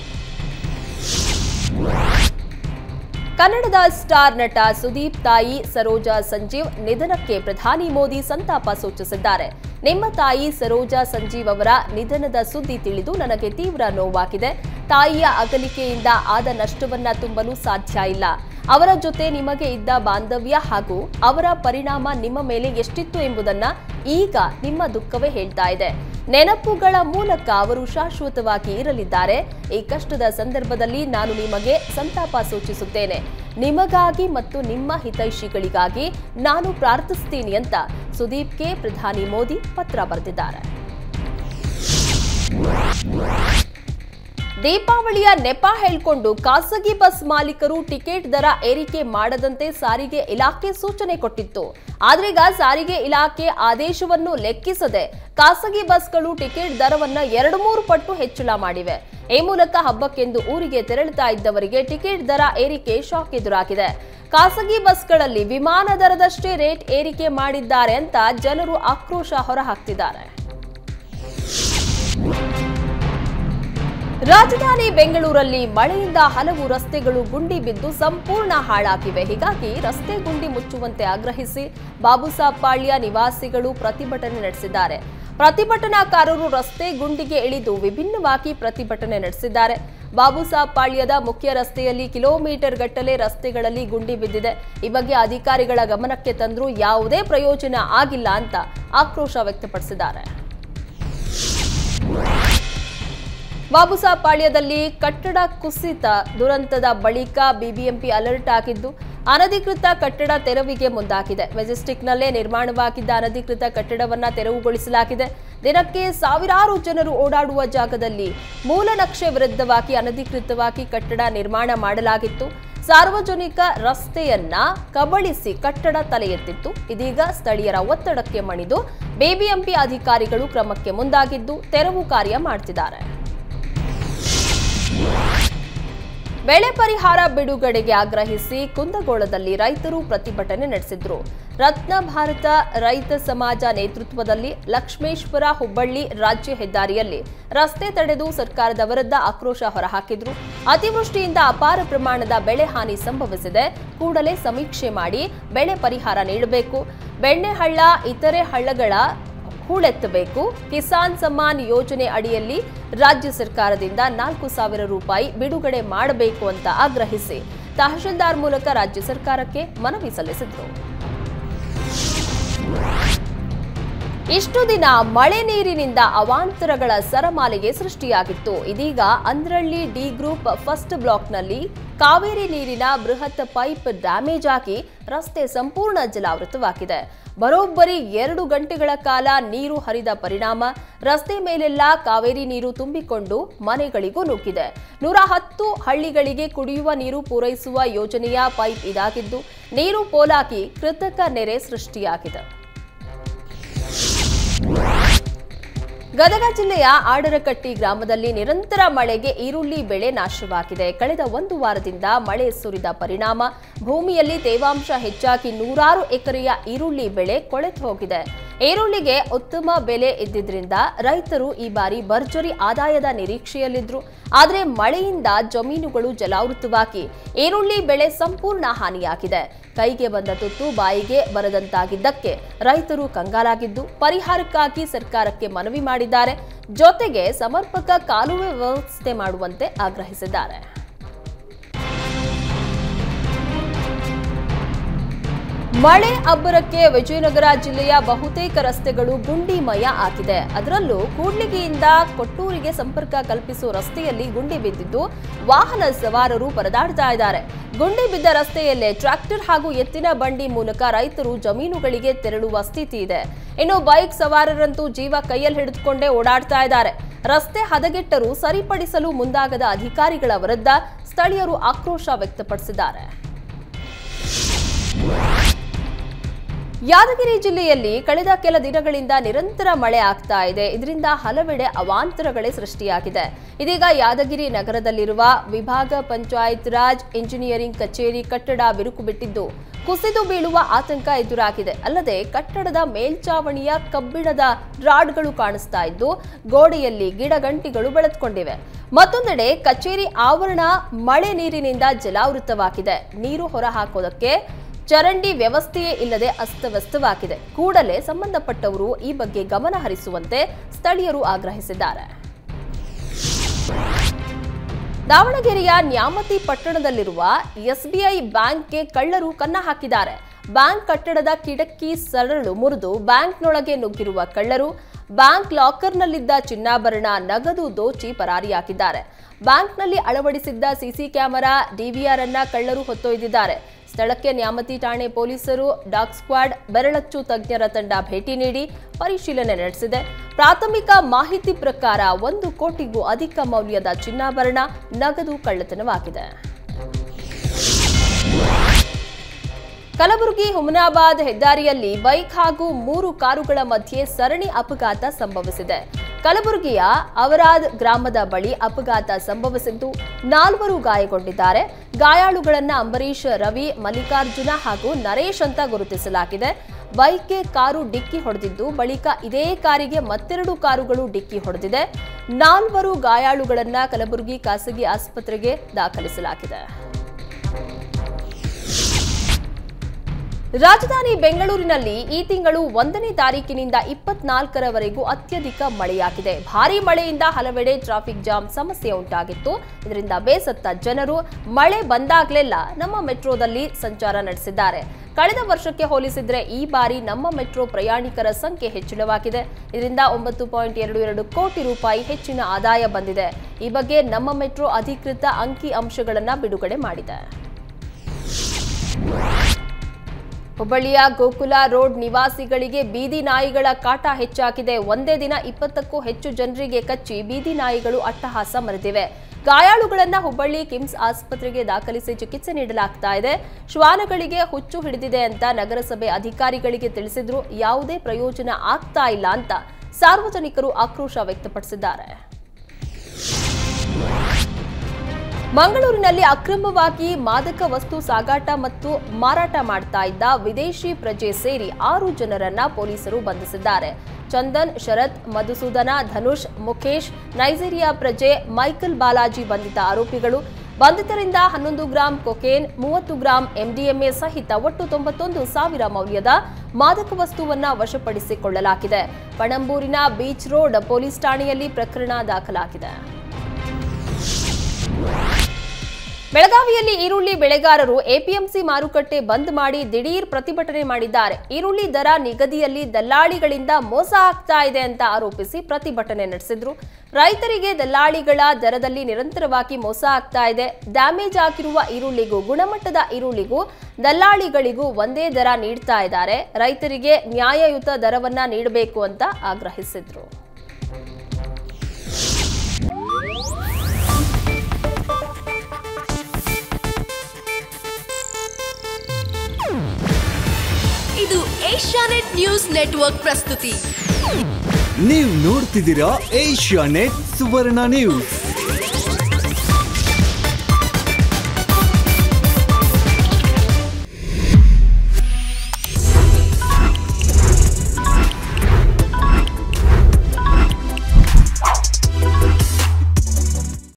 ಕನ್ನಡದ ಸ್ಟಾರ್ ನಟ ಸುದೀಪ್ ತಾಯಿ ಸರೋಜಾ ಸಂಜೀವ್ ನಿಧನಕ್ಕೆ ಪ್ರಧಾನಿ ಮೋದಿ ಸಂತಾಪ ಸೂಚಿಸಿದ್ದಾರೆ ನಿಮ್ಮ ತಾಯಿ ಸರೋಜಾ ಸಂಜೀವ್ ಅವರ ನಿಧನದ ಸುದ್ದಿ ತಿಳಿದು ನನಗೆ ತೀವ್ರ ನೋವಾಗಿದೆ ತಾಯಿಯ ಅಗಲಿಕೆಯಿಂದ ಆದ ನಷ್ಟವನ್ನ ತುಂಬಲು ಸಾಧ್ಯ ಇಲ್ಲ ಅವರ ಜೊತೆ ನಿಮಗೆ ಇದ್ದ ಬಾಂಧವ್ಯ ಹಾಗೂ ಅವರ ಪರಿಣಾಮ ನಿಮ್ಮ ಮೇಲೆ ಎಷ್ಟಿತ್ತು ಎಂಬುದನ್ನ ಈಗ ನಿಮ್ಮ ದುಃಖವೇ ಹೇಳ್ತಾ ಇದೆ ನೆನಪುಗಳ ಮೂಲಕ ಅವರು ಶಾಶ್ವತವಾಗಿ ಇರಲಿದ್ದಾರೆ ಈ ಕಷ್ಟದ ಸಂದರ್ಭದಲ್ಲಿ ನಾನು ನಿಮಗೆ ಸಂತಾಪ ಸೂಚಿಸುತ್ತೇನೆ ನಿಮಗಾಗಿ ಮತ್ತು ನಿಮ್ಮ ಹಿತೈಷಿಗಳಿಗಾಗಿ ನಾನು ಪ್ರಾರ್ಥಿಸ್ತೀನಿ ಅಂತ ಸುದೀಪ್ಗೆ ಪ್ರಧಾನಿ ಮೋದಿ ಪತ್ರ ಬರೆದಿದ್ದಾರೆ ದೀಪಾವಳಿಯ ನೆಪ ಹೇಳ್ಕೊಂಡು ಖಾಸಗಿ ಬಸ್ ಮಾಲೀಕರು ಟಿಕೆಟ್ ದರ ಏರಿಕೆ ಮಾಡದಂತೆ ಸಾರಿಗೆ ಇಲಾಖೆ ಸೂಚನೆ ಕೊಟ್ಟಿತ್ತು ಆದ್ರೀಗ ಸಾರಿಗೆ ಇಲಾಖೆ ಆದೇಶವನ್ನು ಲೆಕ್ಕಿಸದೆ ಖಾಸಗಿ ಬಸ್ಗಳು ಟಿಕೆಟ್ ದರವನ್ನ ಎರಡು ಮೂರು ಪಟ್ಟು ಹೆಚ್ಚಳ ಮಾಡಿವೆ ಈ ಮೂಲಕ ಹಬ್ಬಕ್ಕೆಂದು ಊರಿಗೆ ತೆರಳುತ್ತಾ ಇದ್ದವರಿಗೆ ಟಿಕೆಟ್ ದರ ಏರಿಕೆ ಶಾಕ್ ಎದುರಾಗಿದೆ ಖಾಸಗಿ ಬಸ್ಗಳಲ್ಲಿ ವಿಮಾನ ದರದಷ್ಟೇ ರೇಟ್ ಏರಿಕೆ ಮಾಡಿದ್ದಾರೆ ಅಂತ ಜನರು ಆಕ್ರೋಶ ಹೊರಹಾಕ್ತಿದ್ದಾರೆ ರಾಜಧಾನಿ ಬೆಂಗಳೂರಲ್ಲಿ ಮಳೆಯಿಂದ ಹಲವು ರಸ್ತೆಗಳು ಗುಂಡಿ ಬಿದ್ದು ಸಂಪೂರ್ಣ ಹಾಳಾಗಿವೆ ಹೀಗಾಗಿ ರಸ್ತೆ ಗುಂಡಿ ಮುಚ್ಚುವಂತೆ ಆಗ್ರಹಿಸಿ ಬಾಬುಸಾಬ್ ಪಾಳ್ಯ ನಿವಾಸಿಗಳು ಪ್ರತಿಭಟನೆ ನಡೆಸಿದ್ದಾರೆ ಪ್ರತಿಭಟನಾಕಾರರು ರಸ್ತೆ ಗುಂಡಿಗೆ ಇಳಿದು ವಿಭಿನ್ನವಾಗಿ ಪ್ರತಿಭಟನೆ ನಡೆಸಿದ್ದಾರೆ ಬಾಬುಸಾಬ್ ಪಾಳ್ಯದ ಮುಖ್ಯ ರಸ್ತೆಯಲ್ಲಿ ಕಿಲೋಮೀಟರ್ ಗಟ್ಟಲೆ ರಸ್ತೆಗಳಲ್ಲಿ ಗುಂಡಿ ಬಿದ್ದಿದೆ ಈ ಬಗ್ಗೆ ಅಧಿಕಾರಿಗಳ ಗಮನಕ್ಕೆ ತಂದರೂ ಯಾವುದೇ ಪ್ರಯೋಜನ ಆಗಿಲ್ಲ ಅಂತ ಆಕ್ರೋಶ ವ್ಯಕ್ತಪಡಿಸಿದ್ದಾರೆ ಬಾಬುಸಾಬ್ ಪಾಳ್ಯದಲ್ಲಿ ಕಟ್ಟಡ ಕುಸಿತ ದುರಂತದ ಬಳಿಕ ಬಿಬಿಎಂಪಿ ಅಲರ್ಟ್ ಆಗಿದ್ದು ಅನಧಿಕೃತ ಕಟ್ಟಡ ತೆರವಿಗೆ ಮುಂದಾಗಿದೆ ಮೆಜೆಸ್ಟಿಕ್ನಲ್ಲೇ ನಿರ್ಮಾಣವಾಗಿದ್ದ ಅನಧಿಕೃತ ಕಟ್ಟಡವನ್ನ ತೆರವುಗೊಳಿಸಲಾಗಿದೆ ದಿನಕ್ಕೆ ಸಾವಿರಾರು ಜನರು ಓಡಾಡುವ ಜಾಗದಲ್ಲಿ ಮೂಲ ನಕ್ಷೆ ವಿರುದ್ಧವಾಗಿ ಅನಧಿಕೃತವಾಗಿ ಕಟ್ಟಡ ನಿರ್ಮಾಣ ಮಾಡಲಾಗಿತ್ತು ಸಾರ್ವಜನಿಕ ರಸ್ತೆಯನ್ನ ಕಬಳಿಸಿ ಕಟ್ಟಡ ತಲೆ ಎತ್ತಿತ್ತು ಇದೀಗ ಸ್ಥಳೀಯರ ಒತ್ತಡಕ್ಕೆ ಮಣಿದು ಬಿಬಿಎಂಪಿ ಅಧಿಕಾರಿಗಳು ಕ್ರಮಕ್ಕೆ ಮುಂದಾಗಿದ್ದು ತೆರವು ಕಾರ್ಯ ಮಾಡ್ತಿದ್ದಾರೆ ಬೆಳೆ ಪರಿಹಾರ ಬಿಡುಗಡೆಗೆ ಆಗ್ರಹಿಸಿ ಕುಂದಗೋಳದಲ್ಲಿ ರೈತರು ಪ್ರತಿಭಟನೆ ನಡೆಸಿದ್ರು ರತ್ನ ಭಾರತ ರೈತ ಸಮಾಜ ನೇತೃತ್ವದಲ್ಲಿ ಲಕ್ಷ್ಮೇಶ್ವರ ಹುಬ್ಬಳ್ಳಿ ರಾಜ್ಯ ಹೆದ್ದಾರಿಯಲ್ಲಿ ರಸ್ತೆ ತಡೆದು ಸರ್ಕಾರದ ವಿರುದ್ಧ ಆಕ್ರೋಶ ಹೊರಹಾಕಿದ್ರು ಅತಿವೃಷ್ಟಿಯಿಂದ ಅಪಾರ ಪ್ರಮಾಣದ ಬೆಳೆ ಹಾನಿ ಸಂಭವಿಸಿದೆ ಕೂಡಲೇ ಸಮೀಕ್ಷೆ ಮಾಡಿ ಬೆಳೆ ಪರಿಹಾರ ನೀಡಬೇಕು ಬೆಣ್ಣೆಹಳ್ಳ ಇತರೆ ಹಳ್ಳಗಳ ಹೂಳೆತ್ತಬೇಕು ಕಿಸಾನ್ ಸಮ್ಮಾನ್ ಯೋಜನೆ ಅಡಿಯಲ್ಲಿ ರಾಜ್ಯ ಸರ್ಕಾರದಿಂದ ನಾಲ್ಕು ಸಾವಿರ ರೂಪಾಯಿ ಬಿಡುಗಡೆ ಮಾಡಬೇಕು ಅಂತ ಆಗ್ರಹಿಸಿ ತಹಶೀಲ್ದಾರ್ ಮೂಲಕ ರಾಜ್ಯ ಸರ್ಕಾರಕ್ಕೆ ಮನವಿ ಸಲ್ಲಿಸಿದ್ರು ಇಷ್ಟು ದಿನ ಮಳೆ ನೀರಿನಿಂದ ಅವಾಂತರಗಳ ಸರಮಾಲೆಗೆ ಸೃಷ್ಟಿಯಾಗಿತ್ತು ಇದೀಗ ಅಂದ್ರಳ್ಳಿ ಡಿ ಗ್ರೂಪ್ ಫಸ್ಟ್ ಬ್ಲಾಕ್ನಲ್ಲಿ ಕಾವೇರಿ ನೀರಿನ ಬೃಹತ್ ಪೈಪ್ ಡ್ಯಾಮೇಜ್ ಆಗಿ ರಸ್ತೆ ಸಂಪೂರ್ಣ ಜಲಾವೃತವಾಗಿದೆ ಬರೋಬ್ಬರಿ ಎರಡು ಗಂಟೆಗಳ ಕಾಲ ನೀರು ಹರಿದ ಪರಿಣಾಮ ರಸ್ತೆ ಮೇಲೆಲ್ಲ ಕಾವೇರಿ ನೀರು ತುಂಬಿಕೊಂಡು ಮನೆಗಳಿಗೂ ನುಗ್ಗಿದೆ ನೂರ ಹತ್ತು ಹಳ್ಳಿಗಳಿಗೆ ಕುಡಿಯುವ ನೀರು ಪೂರೈಸುವ ಯೋಜನೆಯ ಪೈಪ್ ಇದಾಗಿದ್ದು ನೀರು ಪೋಲಾಗಿ ಕೃತಕ ನೆರೆ ಸೃಷ್ಟಿಯಾಗಿದೆ ಗದಗ ಜಿಲ್ಲೆಯ ಆಡರಕಟ್ಟಿ ಗ್ರಾಮದಲ್ಲಿ ನಿರಂತರ ಮಳೆಗೆ ಈರುಳ್ಳಿ ಬೆಳೆ ನಾಶವಾಗಿದೆ ಕಳೆದ ಒಂದು ವಾರದಿಂದ ಮಳೆ ಸುರಿದ ಪರಿಣಾಮ ಭೂಮಿಯಲ್ಲಿ ತೇವಾಂಶ ಹೆಚ್ಚಾಗಿ ನೂರಾರು ಎಕರೆಯ ಈರುಳ್ಳಿ ಬೆಳೆ ಕೊಳೆತು ಹೋಗಿದೆ ಈರುಳ್ಳಿಗೆ ಉತ್ತಮ ಬೆಲೆ ಇದ್ದಿದ್ರಿಂದ ರೈತರು ಈ ಬಾರಿ ಭರ್ಜರಿ ಆದಾಯದ ನಿರೀಕ್ಷೆಯಲ್ಲಿದ್ರು ಆದರೆ ಮಳೆಯಿಂದ ಜಮೀನುಗಳು ಜಲಾವೃತವಾಗಿ ಈರುಳ್ಳಿ ಬೆಳೆ ಸಂಪೂರ್ಣ ಹಾನಿಯಾಗಿದೆ ಕೈಗೆ ಬಂದ ತುತ್ತು ಬಾಯಿಗೆ ಬರದಂತಾಗಿದ್ದಕ್ಕೆ ರೈತರು ಕಂಗಾಲಾಗಿದ್ದು ಪರಿಹಾರಕ್ಕಾಗಿ ಸರ್ಕಾರಕ್ಕೆ ಮನವಿ ಮಾಡಿದ್ದಾರೆ ಜೊತೆಗೆ ಸಮರ್ಪಕ ಕಾಲುವೆ ವ್ಯವಸ್ಥೆ ಮಾಡುವಂತೆ ಆಗ್ರಹಿಸಿದ್ದಾರೆ ಮಳೆ ಅಬ್ಬರಕ್ಕೆ ವಿಜಯನಗರ ಜಿಲ್ಲೆಯ ಬಹುತೇಕ ರಸ್ತೆಗಳು ಗುಂಡಿಮಯ ಆಗಿದೆ ಅದರಲ್ಲೂ ಕೂಡ್ಲಿಗಿಯಿಂದ ಕೊಟ್ಟೂರಿಗೆ ಸಂಪರ್ಕ ಕಲ್ಪಿಸುವ ರಸ್ತೆಯಲ್ಲಿ ಗುಂಡಿ ಬಿದ್ದಿದ್ದು ವಾಹನ ಸವಾರರು ಪರದಾಡ್ತಾ ಇದ್ದಾರೆ ಗುಂಡಿ ಬಿದ್ದ ರಸ್ತೆಯಲ್ಲೇ ಟ್ರ್ಯಾಕ್ಟರ್ ಹಾಗೂ ಎತ್ತಿನ ಬಂಡಿ ಮೂಲಕ ರೈತರು ಜಮೀನುಗಳಿಗೆ ತೆರಳುವ ಸ್ಥಿತಿ ಇದೆ ಇನ್ನು ಬೈಕ್ ಸವಾರರಂತೂ ಜೀವ ಕೈಯಲ್ಲಿ ಹಿಡಿದುಕೊಂಡೇ ಓಡಾಡ್ತಾ ಇದ್ದಾರೆ ರಸ್ತೆ ಹದಗೆಟ್ಟರೂ ಸರಿಪಡಿಸಲು ಮುಂದಾಗದ ಅಧಿಕಾರಿಗಳ ವಿರುದ್ಧ ಸ್ಥಳೀಯರು ಆಕ್ರೋಶ ವ್ಯಕ್ತಪಡಿಸಿದ್ದಾರೆ ಯಾದಗಿರಿ ಜಿಲ್ಲೆಯಲ್ಲಿ ಕಳೆದ ಕೆಲ ದಿನಗಳಿಂದ ನಿರಂತರ ಮಳೆ ಆಗ್ತಾ ಇದೆ ಇದರಿಂದ ಹಲವೆಡೆ ಅವಾಂತರಗಳೇ ಸೃಷ್ಟಿಯಾಗಿದೆ ಇದೀಗ ಯಾದಗಿರಿ ನಗರದಲ್ಲಿರುವ ವಿಭಾಗ ಪಂಚಾಯತ್ ರಾಜ್ ಇಂಜಿನಿಯರಿಂಗ್ ಕಚೇರಿ ಕಟ್ಟಡ ಬಿರುಕು ಬಿಟ್ಟಿದ್ದು ಕುಸಿದು ಬೀಳುವ ಆತಂಕ ಎದುರಾಗಿದೆ ಅಲ್ಲದೆ ಕಟ್ಟಡದ ಮೇಲ್ಚಾವಣಿಯ ಕಬ್ಬಿಣದ ರಾಡ್ಗಳು ಕಾಣಿಸ್ತಾ ಇದ್ದು ಗೋಡೆಯಲ್ಲಿ ಗಿಡಗಂಟಿಗಳು ಬೆಳೆದುಕೊಂಡಿವೆ ಮತ್ತೊಂದೆಡೆ ಕಚೇರಿ ಆವರಣ ಮಳೆ ನೀರಿನಿಂದ ಜಲಾವೃತವಾಗಿದೆ ನೀರು ಹೊರಹಾಕೋದಕ್ಕೆ ಚರಂಡಿ ವ್ಯವಸ್ಥೆಯೇ ಇಲ್ಲದೆ ಅಸ್ತವ್ಯಸ್ತವಾಗಿದೆ ಕೂಡಲೇ ಸಂಬಂಧಪಟ್ಟವರು ಈ ಬಗ್ಗೆ ಗಮನ ಹರಿಸುವಂತೆ ಸ್ಥಳೀಯರು ಆಗ್ರಹಿಸಿದ್ದಾರೆ ದಾವಣಗೆರೆಯ ನ್ಯಾಮತಿ ಪಟ್ಟಣದಲ್ಲಿರುವ ಎಸ್ಬಿಐ ಬ್ಯಾಂಕ್ಗೆ ಕಳ್ಳರು ಕನ್ನ ಹಾಕಿದ್ದಾರೆ ಬ್ಯಾಂಕ್ ಕಟ್ಟಡದ ಕಿಟಕಿ ಸರಳು ಮುರಿದು ಬ್ಯಾಂಕ್ನೊಳಗೆ ನುಗ್ಗಿರುವ ಕಳ್ಳರು ಬ್ಯಾಂಕ್ ಲಾಕರ್ನಲ್ಲಿದ್ದ ಚಿನ್ನಾಭರಣ ನಗದು ದೋಚಿ ಪರಾರಿಯಾಗಿದ್ದಾರೆ ಬ್ಯಾಂಕ್ನಲ್ಲಿ ಅಳವಡಿಸಿದ್ದ ಸಿಸಿ ಕ್ಯಾಮೆರಾ ಡಿವಿಆರ್ ಅನ್ನ ಕಳ್ಳರು ಹೊತ್ತೊಯ್ದಿದ್ದಾರೆ ಸ್ಥಳಕ್ಕೆ ನ್ಯಾಮತಿ ಠಾಣೆ ಪೊಲೀಸರು ಡಾಗ್ ಸ್ಕ್ವಾಡ್ ಬೆರಳಚ್ಚು ತಜ್ಞರ ತಂಡ ಭೇಟಿ ನೀಡಿ ಪರಿಶೀಲನೆ ನಡೆಸಿದೆ ಪ್ರಾಥಮಿಕ ಮಾಹಿತಿ ಪ್ರಕಾರ ಒಂದು ಕೋಟಿಗೂ ಅಧಿಕ ಮೌಲ್ಯದ ಚಿನ್ನಾಭರಣ ನಗದು ಕಳ್ಳತನವಾಗಿದೆ ಕಲಬುರಗಿ ಹುಮನಾಬಾದ್ ಹೆದ್ದಾರಿಯಲ್ಲಿ ಬೈಕ್ ಹಾಗೂ ಮೂರು ಕಾರುಗಳ ಮಧ್ಯೆ ಸರಣಿ ಅಪಘಾತ ಸಂಭವಿಸಿದೆ ಕಲಬುರಗಿಯ ಅವರಾದ್ ಗ್ರಾಮದ ಬಳಿ ಅಪಘಾತ ಸಂಭವಿಸಿದ್ದು ನಾಲ್ವರು ಗಾಯಗೊಂಡಿದ್ದಾರೆ ಗಾಯಾಳುಗಳನ್ನ ಅಂಬರೀಶ್ ರವಿ ಮಲ್ಲಿಕಾರ್ಜುನ ಹಾಗೂ ನರೇಶ್ ಅಂತ ಗುರುತಿಸಲಾಗಿದೆ ಬೈಕ್ಗೆ ಕಾರು ಡಿಕ್ಕಿ ಹೊಡೆದಿದ್ದು ಬಳಿಕ ಇದೇ ಕಾರಿಗೆ ಮತ್ತೆರಡು ಕಾರುಗಳು ಡಿಕ್ಕಿ ಹೊಡೆದಿದೆ ನಾಲ್ವರು ಗಾಯಾಳುಗಳನ್ನ ಕಲಬುರಗಿ ಖಾಸಗಿ ಆಸ್ಪತ್ರೆಗೆ ದಾಖಲಿಸಲಾಗಿದೆ ರಾಜಧಾನಿ ಬೆಂಗಳೂರಿನಲ್ಲಿ ಈ ತಿಂಗಳು ಒಂದನೇ ತಾರೀಕಿನಿಂದ ಇಪ್ಪತ್ನಾಲ್ಕರವರೆಗೂ ಅತ್ಯಧಿಕ ಮಳೆಯಾಗಿದೆ ಭಾರೀ ಮಳೆಯಿಂದ ಹಲವೆಡೆ ಟ್ರಾಫಿಕ್ ಜಾಮ್ ಸಮಸ್ಯೆ ಉಂಟಾಗಿತ್ತು ಇದರಿಂದ ಬೇಸತ್ತ ಜನರು ಮಳೆ ಬಂದಾಗ್ಲೆಲ್ಲ ನಮ್ಮ ಮೆಟ್ರೋದಲ್ಲಿ ಸಂಚಾರ ನಡೆಸಿದ್ದಾರೆ ಕಳೆದ ವರ್ಷಕ್ಕೆ ಹೋಲಿಸಿದ್ರೆ ಈ ಬಾರಿ ನಮ್ಮ ಮೆಟ್ರೋ ಪ್ರಯಾಣಿಕರ ಸಂಖ್ಯೆ ಹೆಚ್ಚಳವಾಗಿದೆ ಇದರಿಂದ ಒಂಬತ್ತು ಪಾಯಿಂಟ್ ಎರಡು ಎರಡು ಕೋಟಿ ರೂಪಾಯಿ ಹೆಚ್ಚಿನ ಆದಾಯ ಬಂದಿದೆ ಈ ಬಗ್ಗೆ ನಮ್ಮ ಮೆಟ್ರೋ ಅಧಿಕೃತ ಅಂಕಿ ಅಂಶಗಳನ್ನು ಬಿಡುಗಡೆ ಮಾಡಿದೆ ಹುಬ್ಬಳ್ಳಿಯ ಗೋಕುಲ ರೋಡ್ ನಿವಾಸಿಗಳಿಗೆ ಬೀದಿ ನಾಯಿಗಳ ಕಾಟ ಹೆಚ್ಚಾಗಿದೆ ಒಂದೇ ದಿನ ಇಪ್ಪತ್ತಕ್ಕೂ ಹೆಚ್ಚು ಜನರಿಗೆ ಕಚ್ಚಿ ಬೀದಿ ನಾಯಿಗಳು ಅಟ್ಟಹಾಸ ಮೆರೆದಿವೆ ಗಾಯಾಳುಗಳನ್ನ ಹುಬ್ಬಳ್ಳಿ ಕಿಮ್ಸ್ ಆಸ್ಪತ್ರೆಗೆ ದಾಖಲಿಸಿ ಚಿಕಿತ್ಸೆ ನೀಡಲಾಗ್ತಾ ಇದೆ ಶ್ವಾನಗಳಿಗೆ ಹುಚ್ಚು ಹಿಡಿದಿದೆ ಅಂತ ನಗರಸಭೆ ಅಧಿಕಾರಿಗಳಿಗೆ ತಿಳಿಸಿದ್ರು ಯಾವುದೇ ಪ್ರಯೋಜನ ಆಗ್ತಾ ಇಲ್ಲ ಅಂತ ಸಾರ್ವಜನಿಕರು ಆಕ್ರೋಶ ವ್ಯಕ್ತಪಡಿಸಿದ್ದಾರೆ ಮಂಗಳೂರಿನಲ್ಲಿ ಅಕ್ರಮವಾಗಿ ಮಾದಕ ವಸ್ತು ಸಾಗಾಟ ಮತ್ತು ಮಾರಾಟ ಮಾಡ್ತಾ ಇದ್ದ ವಿದೇಶಿ ಪ್ರಜೆ ಸೇರಿ ಆರು ಜನರನ್ನ ಪೊಲೀಸರು ಬಂಧಿಸಿದ್ದಾರೆ ಚಂದನ್ ಶರತ್ ಮಧುಸೂದನ ಧನುಷ್ ಮುಖೇಶ್ ನೈಜೀರಿಯಾ ಪ್ರಜೆ ಮೈಕಲ್ ಬಾಲಾಜಿ ಬಂಧಿತ ಆರೋಪಿಗಳು ಬಂಧಿತರಿಂದ ಹನ್ನೊಂದು ಗ್ರಾಂ ಕೊಕೇನ್ ಮೂವತ್ತು ಗ್ರಾಂ ಎಂಡಿಎಂಎ ಸಹಿತ ಒಟ್ಟು ತೊಂಬತ್ತೊಂದು ಸಾವಿರ ಮೌಲ್ಯದ ಮಾದಕ ವಸ್ತುವನ್ನ ವಶಪಡಿಸಿಕೊಳ್ಳಲಾಗಿದೆ ಪಣಂಬೂರಿನ ಬೀಚ್ ರೋಡ್ ಪೊಲೀಸ್ ಠಾಣೆಯಲ್ಲಿ ಪ್ರಕರಣ ದಾಖಲಾಗಿದೆ ಬೆಳಗಾವಿಯಲ್ಲಿ ಈರುಳ್ಳಿ ಬೆಳೆಗಾರರು ಎಪಿಎಂಸಿ ಮಾರುಕಟ್ಟೆ ಬಂದ್ ಮಾಡಿ ದಿಢೀರ್ ಪ್ರತಿಭಟನೆ ಮಾಡಿದ್ದಾರೆ ಈರುಳ್ಳಿ ದರ ನಿಗದಿಯಲ್ಲಿ ದಲ್ಲಾಳಿಗಳಿಂದ ಮೋಸ ಆಗ್ತಾ ಇದೆ ಅಂತ ಆರೋಪಿಸಿ ಪ್ರತಿಭಟನೆ ನಡೆಸಿದ್ರು ರೈತರಿಗೆ ದಲ್ಲಾಳಿಗಳ ದರದಲ್ಲಿ ನಿರಂತರವಾಗಿ ಮೋಸ ಆಗ್ತಾ ಇದೆ ಡ್ಯಾಮೇಜ್ ಆಗಿರುವ ಈರುಳ್ಳಿಗೂ ಗುಣಮಟ್ಟದ ಈರುಳ್ಳಿಗೂ ದಲ್ಲಾಳಿಗಳಿಗೂ ಒಂದೇ ದರ ನೀಡ್ತಾ ಇದ್ದಾರೆ ರೈತರಿಗೆ ನ್ಯಾಯಯುತ ದರವನ್ನ ನೀಡಬೇಕು ಅಂತ ಆಗ್ರಹಿಸಿದ್ರು ಇದು ಏಷ್ಯಾನೆಟ್ ನ್ಯೂಸ್ ನೆಟ್ವರ್ಕ್ ಪ್ರಸ್ತುತಿ ನೀವು ನೋಡ್ತಿದ್ದೀರಾ ಏಷ್ಯಾ ನೆಟ್ ಸುವರ್ಣ ನ್ಯೂಸ್